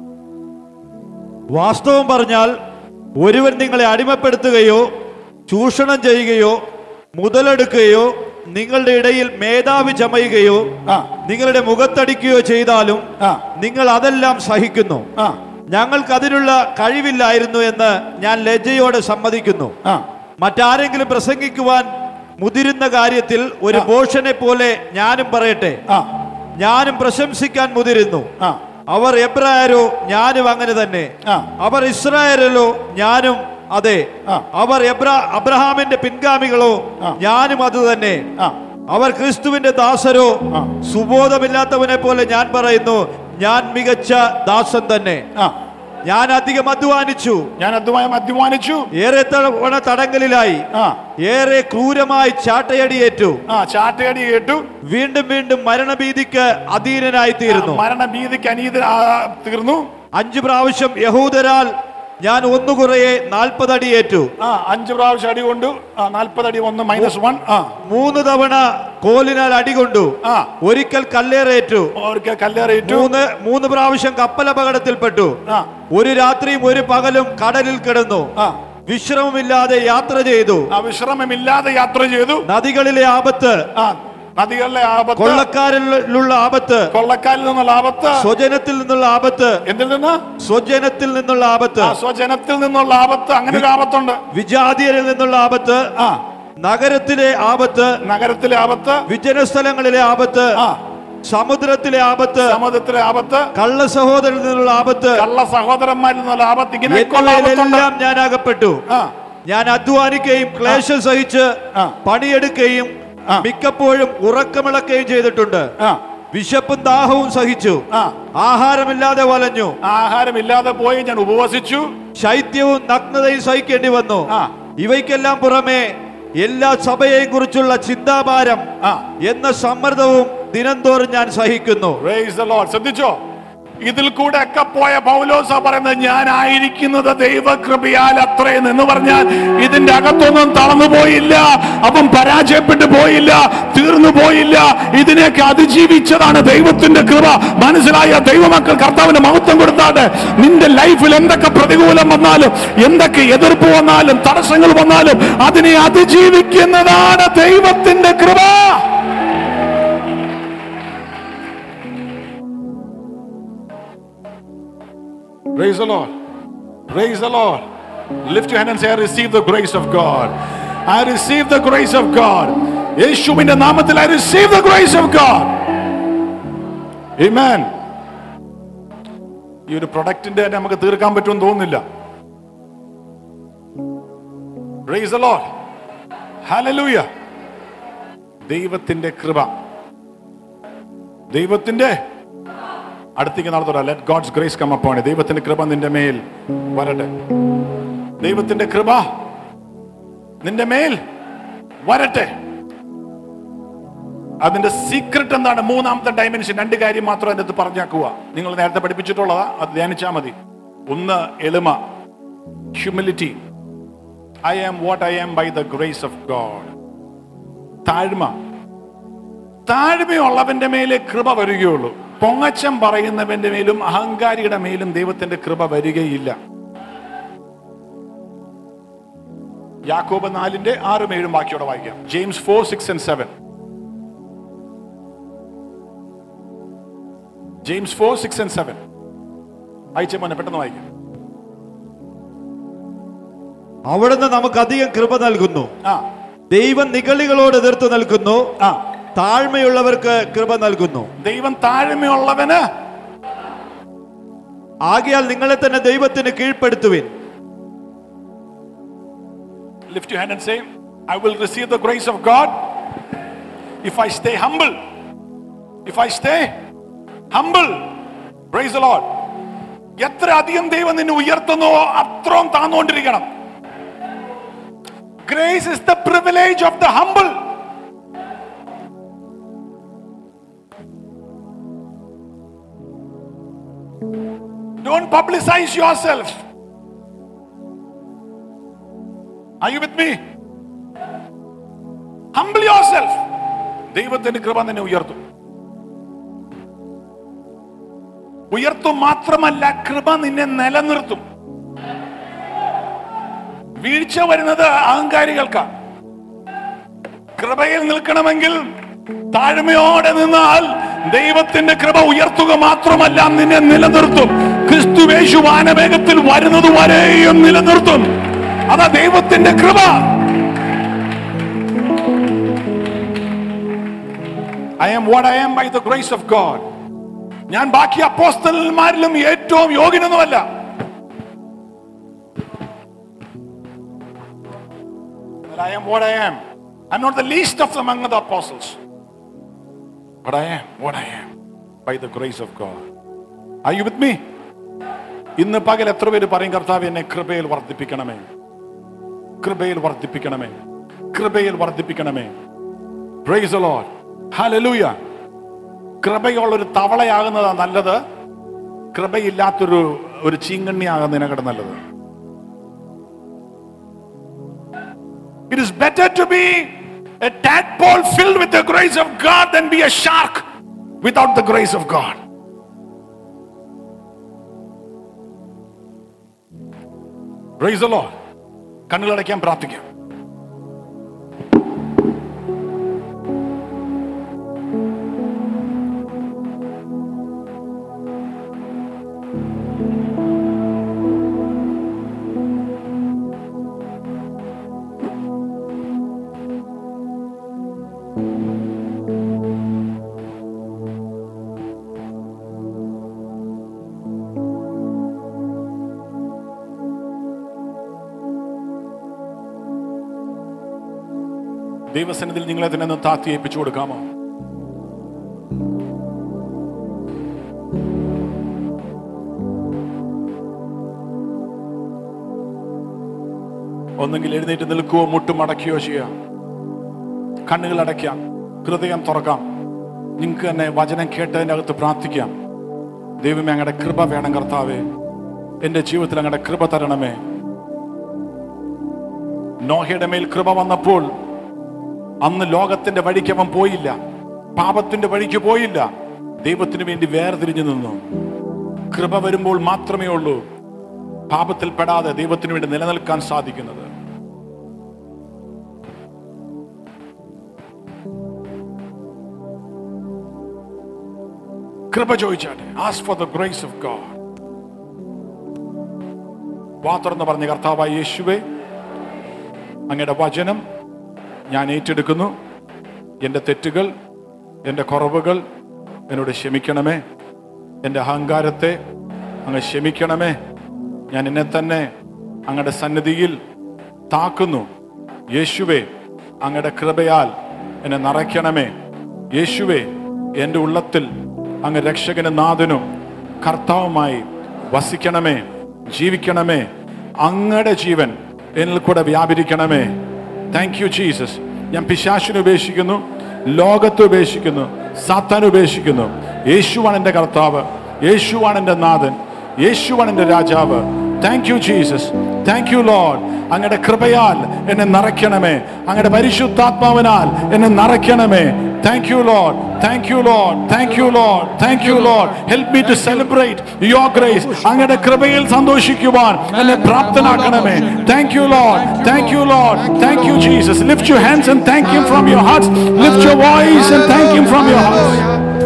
വാസ്തവം പറഞ്ഞാൽ ഒരുവൻ നിങ്ങളെ അടിമപ്പെടുത്തുകയോ ചൂഷണം ചെയ്യുകയോ മുതലെടുക്കുകയോ നിങ്ങളുടെ ഇടയിൽ മേധാവി ചമയുകയോ ആ. നിങ്ങളുടെ മുഖത്തടിക്കുകയോ ചെയ്താലും ആ. നിങ്ങൾ അതെല്ലാം സഹിക്കുന്നു ആ ഞങ്ങൾക്ക് അതിനുള്ള കഴിവില്ലായിരുന്നു എന്ന് ഞാൻ ലജ്ജയോടെ സമ്മതിക്കുന്നു ആ മറ്റാരെങ്കിലും പ്രസംഗിക്കുവാൻ മുതിരുന്ന കാര്യത്തിൽ ഒരു ആ. ഭോഷനെ പോലെ ഞാനും പറയട്ടെ ആ ഞാനും പ്രശംസിക്കാൻ മുതിരുന്നു ആ അവർ എബ്രായരോ ഞാനും അങ്ങനെ തന്നെ ആ. അവർ ഇസ്രായേലോ ഞാനും അതെ ആ. അവർ എബ്രാ അബ്രഹാമിന്റെ പിൻഗാമികളോ ആ. ഞാനും അത് തന്നെ ആ അവർ ക്രിസ്തുവിന്റെ ദാസരോ ആ. സുബോധമില്ലാത്തവനെ പോലെ ഞാൻ പറയുന്നു ഞാൻ മികച്ച ദാസൻ തന്നെ ആ ഞാൻ അധികം അധ്വാനിച്ചു ഞാൻ അധ്വാനം അധ്വാനിച്ചു ഏറെ തവണ തടങ്കലിലായി ആ ഏറെ ക്രൂരമായി ചാട്ടയടിയേറ്റു ആ ചാട്ടയടി കേട്ടു വീണ്ടും വീണ്ടും മരണഭീതിക്ക് അധീനനായി തീർന്നു മരണഭീതിക്ക് അനീത ആ, തീർന്നു അഞ്ചു പ്രാവശ്യം യഹൂദരാൽ ഞാൻ ഒന്നുകുറയെ നാൽപ്പതടി ഏറ്റു ആ അഞ്ച് പ്രാവശ്യം അടി കൊണ്ടു ആ നാൽപ്പത് അടി ഒന്ന് മൈനസ് വൺ ആ മൂന്ന് തവണ കോലിനാൽ അടികൊണ്ടു ആ. ഒരിക്കൽ കല്ലേറേറ്റു ഒരിക്കൽ കല്ലേറിയിട്ടു മൂന്ന് മൂന്ന് പ്രാവശ്യം കപ്പലപകടത്തിൽപ്പെട്ടു ആ ഒരു രാത്രിയും ഒരു പകലും കടലിൽ കിടന്നു ആ വിശ്രമമില്ലാതെ യാത്ര ചെയ്തു ആ വിശ്രമമില്ലാതെ യാത്ര ചെയ്തു നദികളിലെ ആപത്ത് ആ നദികളിലെ ആപത്ത് കൊള്ളക്കാരിലുള്ള ആപത്ത് കൊള്ളക്കാരിൽ നിന്നുള്ള ആപത്ത് സ്വജനത്തിൽ നിന്നുള്ള ആപത്ത് എന്തിൽ നിന്ന് സ്വജനത്തിൽ നിന്നുള്ള ആപത്ത് ആ സ്വജനത്തിൽ നിന്നുള്ള ആപത്ത് അങ്ങനെ ഒരു ആപത്തുണ്ട് വിജാതിയരിൽ നിന്നുള്ള ആപത്ത് ആ നഗരത്തിലെ ആപത്ത് നഗരത്തിലെ ആപത്ത് വിജനസ്ഥലങ്ങളിലെ ആപത്ത് ആ സമുദ്രത്തിലെ ആപത്ത് സമുദ്രത്തിലെ ആപത്ത് കള്ള സഹോദരനിൽ നിന്നുള്ള ആപത്ത് കള്ള സഹോദരന്മാരിൽ നിന്നുള്ള ആപത്ത് ഇങ്ങനെയൊക്കെയുള്ള ആപത്തുണ്ട് എന്നിവയിലെല്ലാം ഞാൻ അകപ്പെട്ടു ആ ഞാൻ അധ്വാനിക്കുകയും ക്ലേശം സഹിച്ച് ആ. പണിയെടുക്കുകയും ആ. മിക്കപ്പോഴും ഉറക്കമിളക്കുകയും ചെയ്തിട്ടുണ്ട് ആ വിശപ്പും ദാഹവും സഹിച്ചു ആ ആഹാരമില്ലാതെ വലഞ്ഞു ആഹാരമില്ലാതെ പോയി ഞാൻ ഉപവസിച്ചു ശൈത്യവും നഗ്നതയും സഹിക്കേണ്ടി വന്നു ആ. ഇവയ്ക്കെല്ലാം പുറമെ എല്ലാ സഭയെയും കുറിച്ചുള്ള ചിന്താഭാരം ആ എന്ന സമ്മർദ്ദവും ദിനംതോറും ഞാൻ സഹിക്കുന്നു Praise the Lord. ശ്രദ്ധിച്ചോ ഇതിൽ കൂടെ ഒക്കെ പോയ പൗലോസ പറയുന്നത് ഞാൻ ആയിരിക്കുന്നത് ദൈവകൃപയാൽ അത്രയും എന്ന് പറഞ്ഞാൽ ഇതിന്റെ അകത്തൊന്നും തളർന്നു പോയില്ല അവൻ പരാജയപ്പെട്ടു പോയില്ല തീർന്നു പോയില്ല ഇതിനെയൊക്കെ അതിജീവിച്ചതാണ് ദൈവത്തിന്റെ കൃപ മനസ്സിലായ ദൈവമക്കൾ കർത്താവിന് മഹത്വം കൊടുത്താട്ടെ നിന്റെ ലൈഫിൽ എന്തൊക്കെ പ്രതികൂലം വന്നാലും എന്തൊക്കെ എതിർപ്പ് വന്നാലും തടസ്സങ്ങൾ വന്നാലും അതിനെ അതിജീവിക്കുന്നതാണ് ദൈവത്തിന്റെ കൃപ Praise the Lord. Praise the Lord. Lift your hand and say, I receive the grace of God. I receive the grace of God. യേശുവിന്റെ നാമത്തിൽ I receive the grace of God. Amen. ഈ ഒരു പ്രൊഡക്റ്റിന്റെ തന്നെ നമുക്ക് തീർക്കാൻ പറ്റുമെന്ന് തോന്നുന്നില്ല Praise the Lord. Hallelujah. ദൈവത്തിന്റെ കൃപ ദൈവത്തിന്റെ അടുത്തേക്ക് നടത്തോടാ let God's grace come upon ദൈവത്തിന്റെ കൃപ നിന്റെ മേൽ വരട്ടെ ദൈവത്തിന്റെ കൃപ നിന്റെ മേൽ വരട്ടെ അതിന്റെ സീക്രട്ട് എന്താണ് മൂന്നാമത്തെ ഡയമെൻഷൻ രണ്ട് കാര്യം മാത്രം അതിന്റെ അകത്ത് പറഞ്ഞാക്കുക നിങ്ങൾ നേരത്തെ പഠിപ്പിച്ചിട്ടുള്ളതാ അത് ധ്യാനിച്ചാൽ മതി ഒന്ന് എളിമ humility I am what I am by the grace of God താഴ്മ താഴ്മയുള്ളവന്റെ മേലെ കൃപ വരികയുള്ളൂ പൊങ്ങച്ചം പറയുന്നവന്റെ മേലും അഹങ്കാരിയുടെ മേലും ദൈവത്തിന്റെ കൃപ വരികയില്ല യാക്കോബ് നാലിന്റെ ആറും ഏഴും ബാക്കിയോടെ വായിക്കാം James four six and seven James four six and seven വായിച്ച മോനെ പെട്ടെന്ന് വായിക്കാം അവിടുന്ന് നമുക്ക് അധികം കൃപ നൽകുന്നു ആ ദൈവം നിഗളികളോട് എതിർത്ത് നൽകുന്നു ആ താഴ്മയുള്ളവർക്ക് കൃപ നൽകുന്നു ദൈവം താഴ്മയുള്ളവന് ആകയാൽ നിങ്ങളെ തന്നെ ദൈവത്തിന് കീഴ്പ്പെടുത്തുവിൻ Lift your hand and say, I will receive the grace of God if I stay humble. If I stay humble. Praise the Lord. എത്ര അധികം ദൈവം നിന്നെ ഉയർത്തുന്നുവോ അത്രയും താന്നുകൊണ്ടിരിക്കണം grace is the privilege of the humble Don't publicize yourself. Are you with me? Humble yourself. ദൈവത്തിന്റെ കൃപ നിന്നെ ഉയർത്തും ഉയർത്തും മാത്രമല്ല കൃപ നിന്നെ നിലനിർത്തും വീഴ്ച വരുന്നത് അഹങ്കാരികൾക്കാണ് കൃപയിൽ നിൽക്കണമെങ്കിൽ താഴ്മയോടെ നിന്നാൽ ദൈവത്തിന്റെ കൃപ ഉയർത്തുക മാത്രമല്ല നിന്നെ നിലനിർത്തും ക്രിസ്തുവേശു വാനവേഗത്തിൽ വരുന്നത് വരെയും നിലനിർത്തും അതാ ദൈവത്തിന്റെ കൃപ I am what I am by the grace of God ഞാൻ ബാക്കി അപ്പോസ്തലന്മാരിലും ഏറ്റവും യോഗ്യനൊന്നുമല്ല But I am what I am. I'm not the least of among the apostles. But I am what I am by the grace of God. Are you with me? ഇന്ന് പകൽ എത്ര പേര് പറയും കർത്താവ് എന്നെ കൃപയിൽ വർദ്ധിപ്പിക്കണമേ കൃപയിൽ വർദ്ധിപ്പിക്കണമേ കൃപയിൽ വർദ്ധിപ്പിക്കണമേ പ്രൈസ് the Lord. Hallelujah. കൃപയുള്ള ഒരു തവളയാകുന്നതാ നല്ലത് കൃപയില്ലാത്തൊരു ഒരു ചീങ്കണ്ണിയാകുന്നതിനെക്കാട്ടും നല്ലത് It is better to be a tadpole filled with the grace of God than be a shark without the grace of God. Praise the Lord. കണ്ണുകളടയ്ക്കാൻ പ്രാർത്ഥിക്കാം ദൈവസന്നിധിയിൽ നിങ്ങളെ തന്നെ ഒന്ന് താത്തി ഏൽപ്പിച്ചു കൊടുക്കാമോ ഒന്നെങ്കിൽ എഴുന്നേറ്റ് നിൽക്കുകയോ മുട്ടുമടക്കുകയോ ചെയ്യാം കണ്ണുകൾ അടയ്ക്കാം ഹൃദയം തുറക്കാം നിങ്ങൾക്ക് തന്നെ വചനം കേട്ടതിൻ്റെ അകത്ത് പ്രാർത്ഥിക്കാം ദൈവമേ അങ്ങയുടെ കൃപ വേണം കർത്താവേ എൻ്റെ ജീവിതത്തിൽ അങ്ങയുടെ കൃപ തരണമേ നോഹയുടെ മേൽ കൃപ വന്നപ്പോൾ അന്ന് ലോകത്തിന്റെ വഴിക്ക് അവൻ പോയില്ല പാപത്തിന്റെ വഴിക്ക് പോയില്ല ദൈവത്തിന് വേണ്ടി വേർതിരിഞ്ഞു നിന്നു കൃപ വരുമ്പോൾ മാത്രമേ ഉള്ളൂ പാപത്തിൽ പെടാതെ ദൈവത്തിന് വേണ്ടി നിലനിൽക്കാൻ സാധിക്കുന്നത് കൃപ ചോദിച്ചാട്ടെ ask for the grace of God വാ തുറന്ന് പറഞ്ഞ കർത്താവായ യേശുവേ അങ്ങയുടെ വചനം ഞാൻ ഏറ്റെടുക്കുന്നു എൻ്റെ തെറ്റുകൾ എൻ്റെ കുറവുകൾ എന്നോട് ക്ഷമിക്കണമേ എൻ്റെ അഹങ്കാരത്തെ അങ്ങ് ക്ഷമിക്കണമേ ഞാൻ എന്നെ തന്നെ അങ്ങയുടെ സന്നിധിയിൽ താക്കുന്നു യേശുവേ അങ്ങയുടെ കൃപയാൽ എന്നെ നിറയ്ക്കണമേ യേശുവേ എൻ്റെ ഉള്ളത്തിൽ അങ്ങ് രക്ഷകനും നാഥനും കർത്താവുമായി വസിക്കണമേ ജീവിക്കണമേ അങ്ങയുടെ ജീവൻ എന്നിൽ കൂടെ വ്യാപരിക്കണമേ താങ്ക് യു ജീസസ് ഞാൻ പിശാശിനെ ഉപേക്ഷിക്കുന്നു ലോകത്തെ ഉപേക്ഷിക്കുന്നു സാത്താൻ ഉപേക്ഷിക്കുന്നു യേശുവാണ് എൻ്റെ കർത്താവ് യേശുവാണ് എൻ്റെ നാഥൻ യേശുവാണ് എൻ്റെ രാജാവ് thank you Jesus thank you Lord അങ്ങയുടെ കൃപയാൽ എന്നെ നിറയ്ക്കണമേ അങ്ങയുടെ പരിശുദ്ധാത്മാവിനാൽ എന്നെ നിറയ്ക്കണമേ thank you Lord thank you Lord thank you Lord thank you Lord help me to celebrate your grace അങ്ങയുടെ കൃപയിൽ സന്തോഷിക്കുവാൻ എന്നെ പ്രാപ്തനാക്കണമേ thank you Lord thank you Lord thank you Jesus lift your hands and thank you from your hearts lift your voice and thank you from your hearts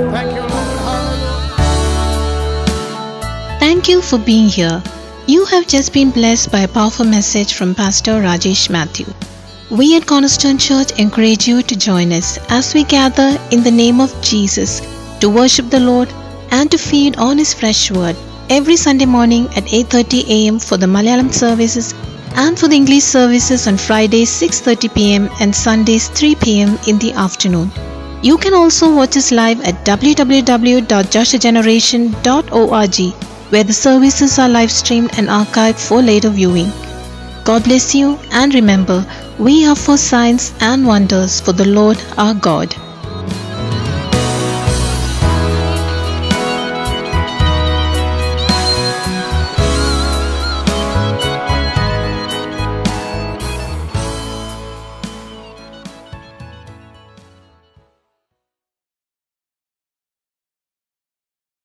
Thank you for being here. You have just been blessed by a powerful message from Pastor Rajesh Matthew. We at Cornerstone Church encourage you to join us as we gather in the name of Jesus to worship the Lord and to feed on his fresh word every Sunday morning at 8:30 a.m. for the Malayalam services and for the English services on Fridays 6:30 p.m. and Sundays 3 p.m. in the afternoon. You can also watch us live at www.joshageneration.org where the services are live streamed and archived for later viewing. God bless you and remember, we are for signs and wonders for the Lord our God.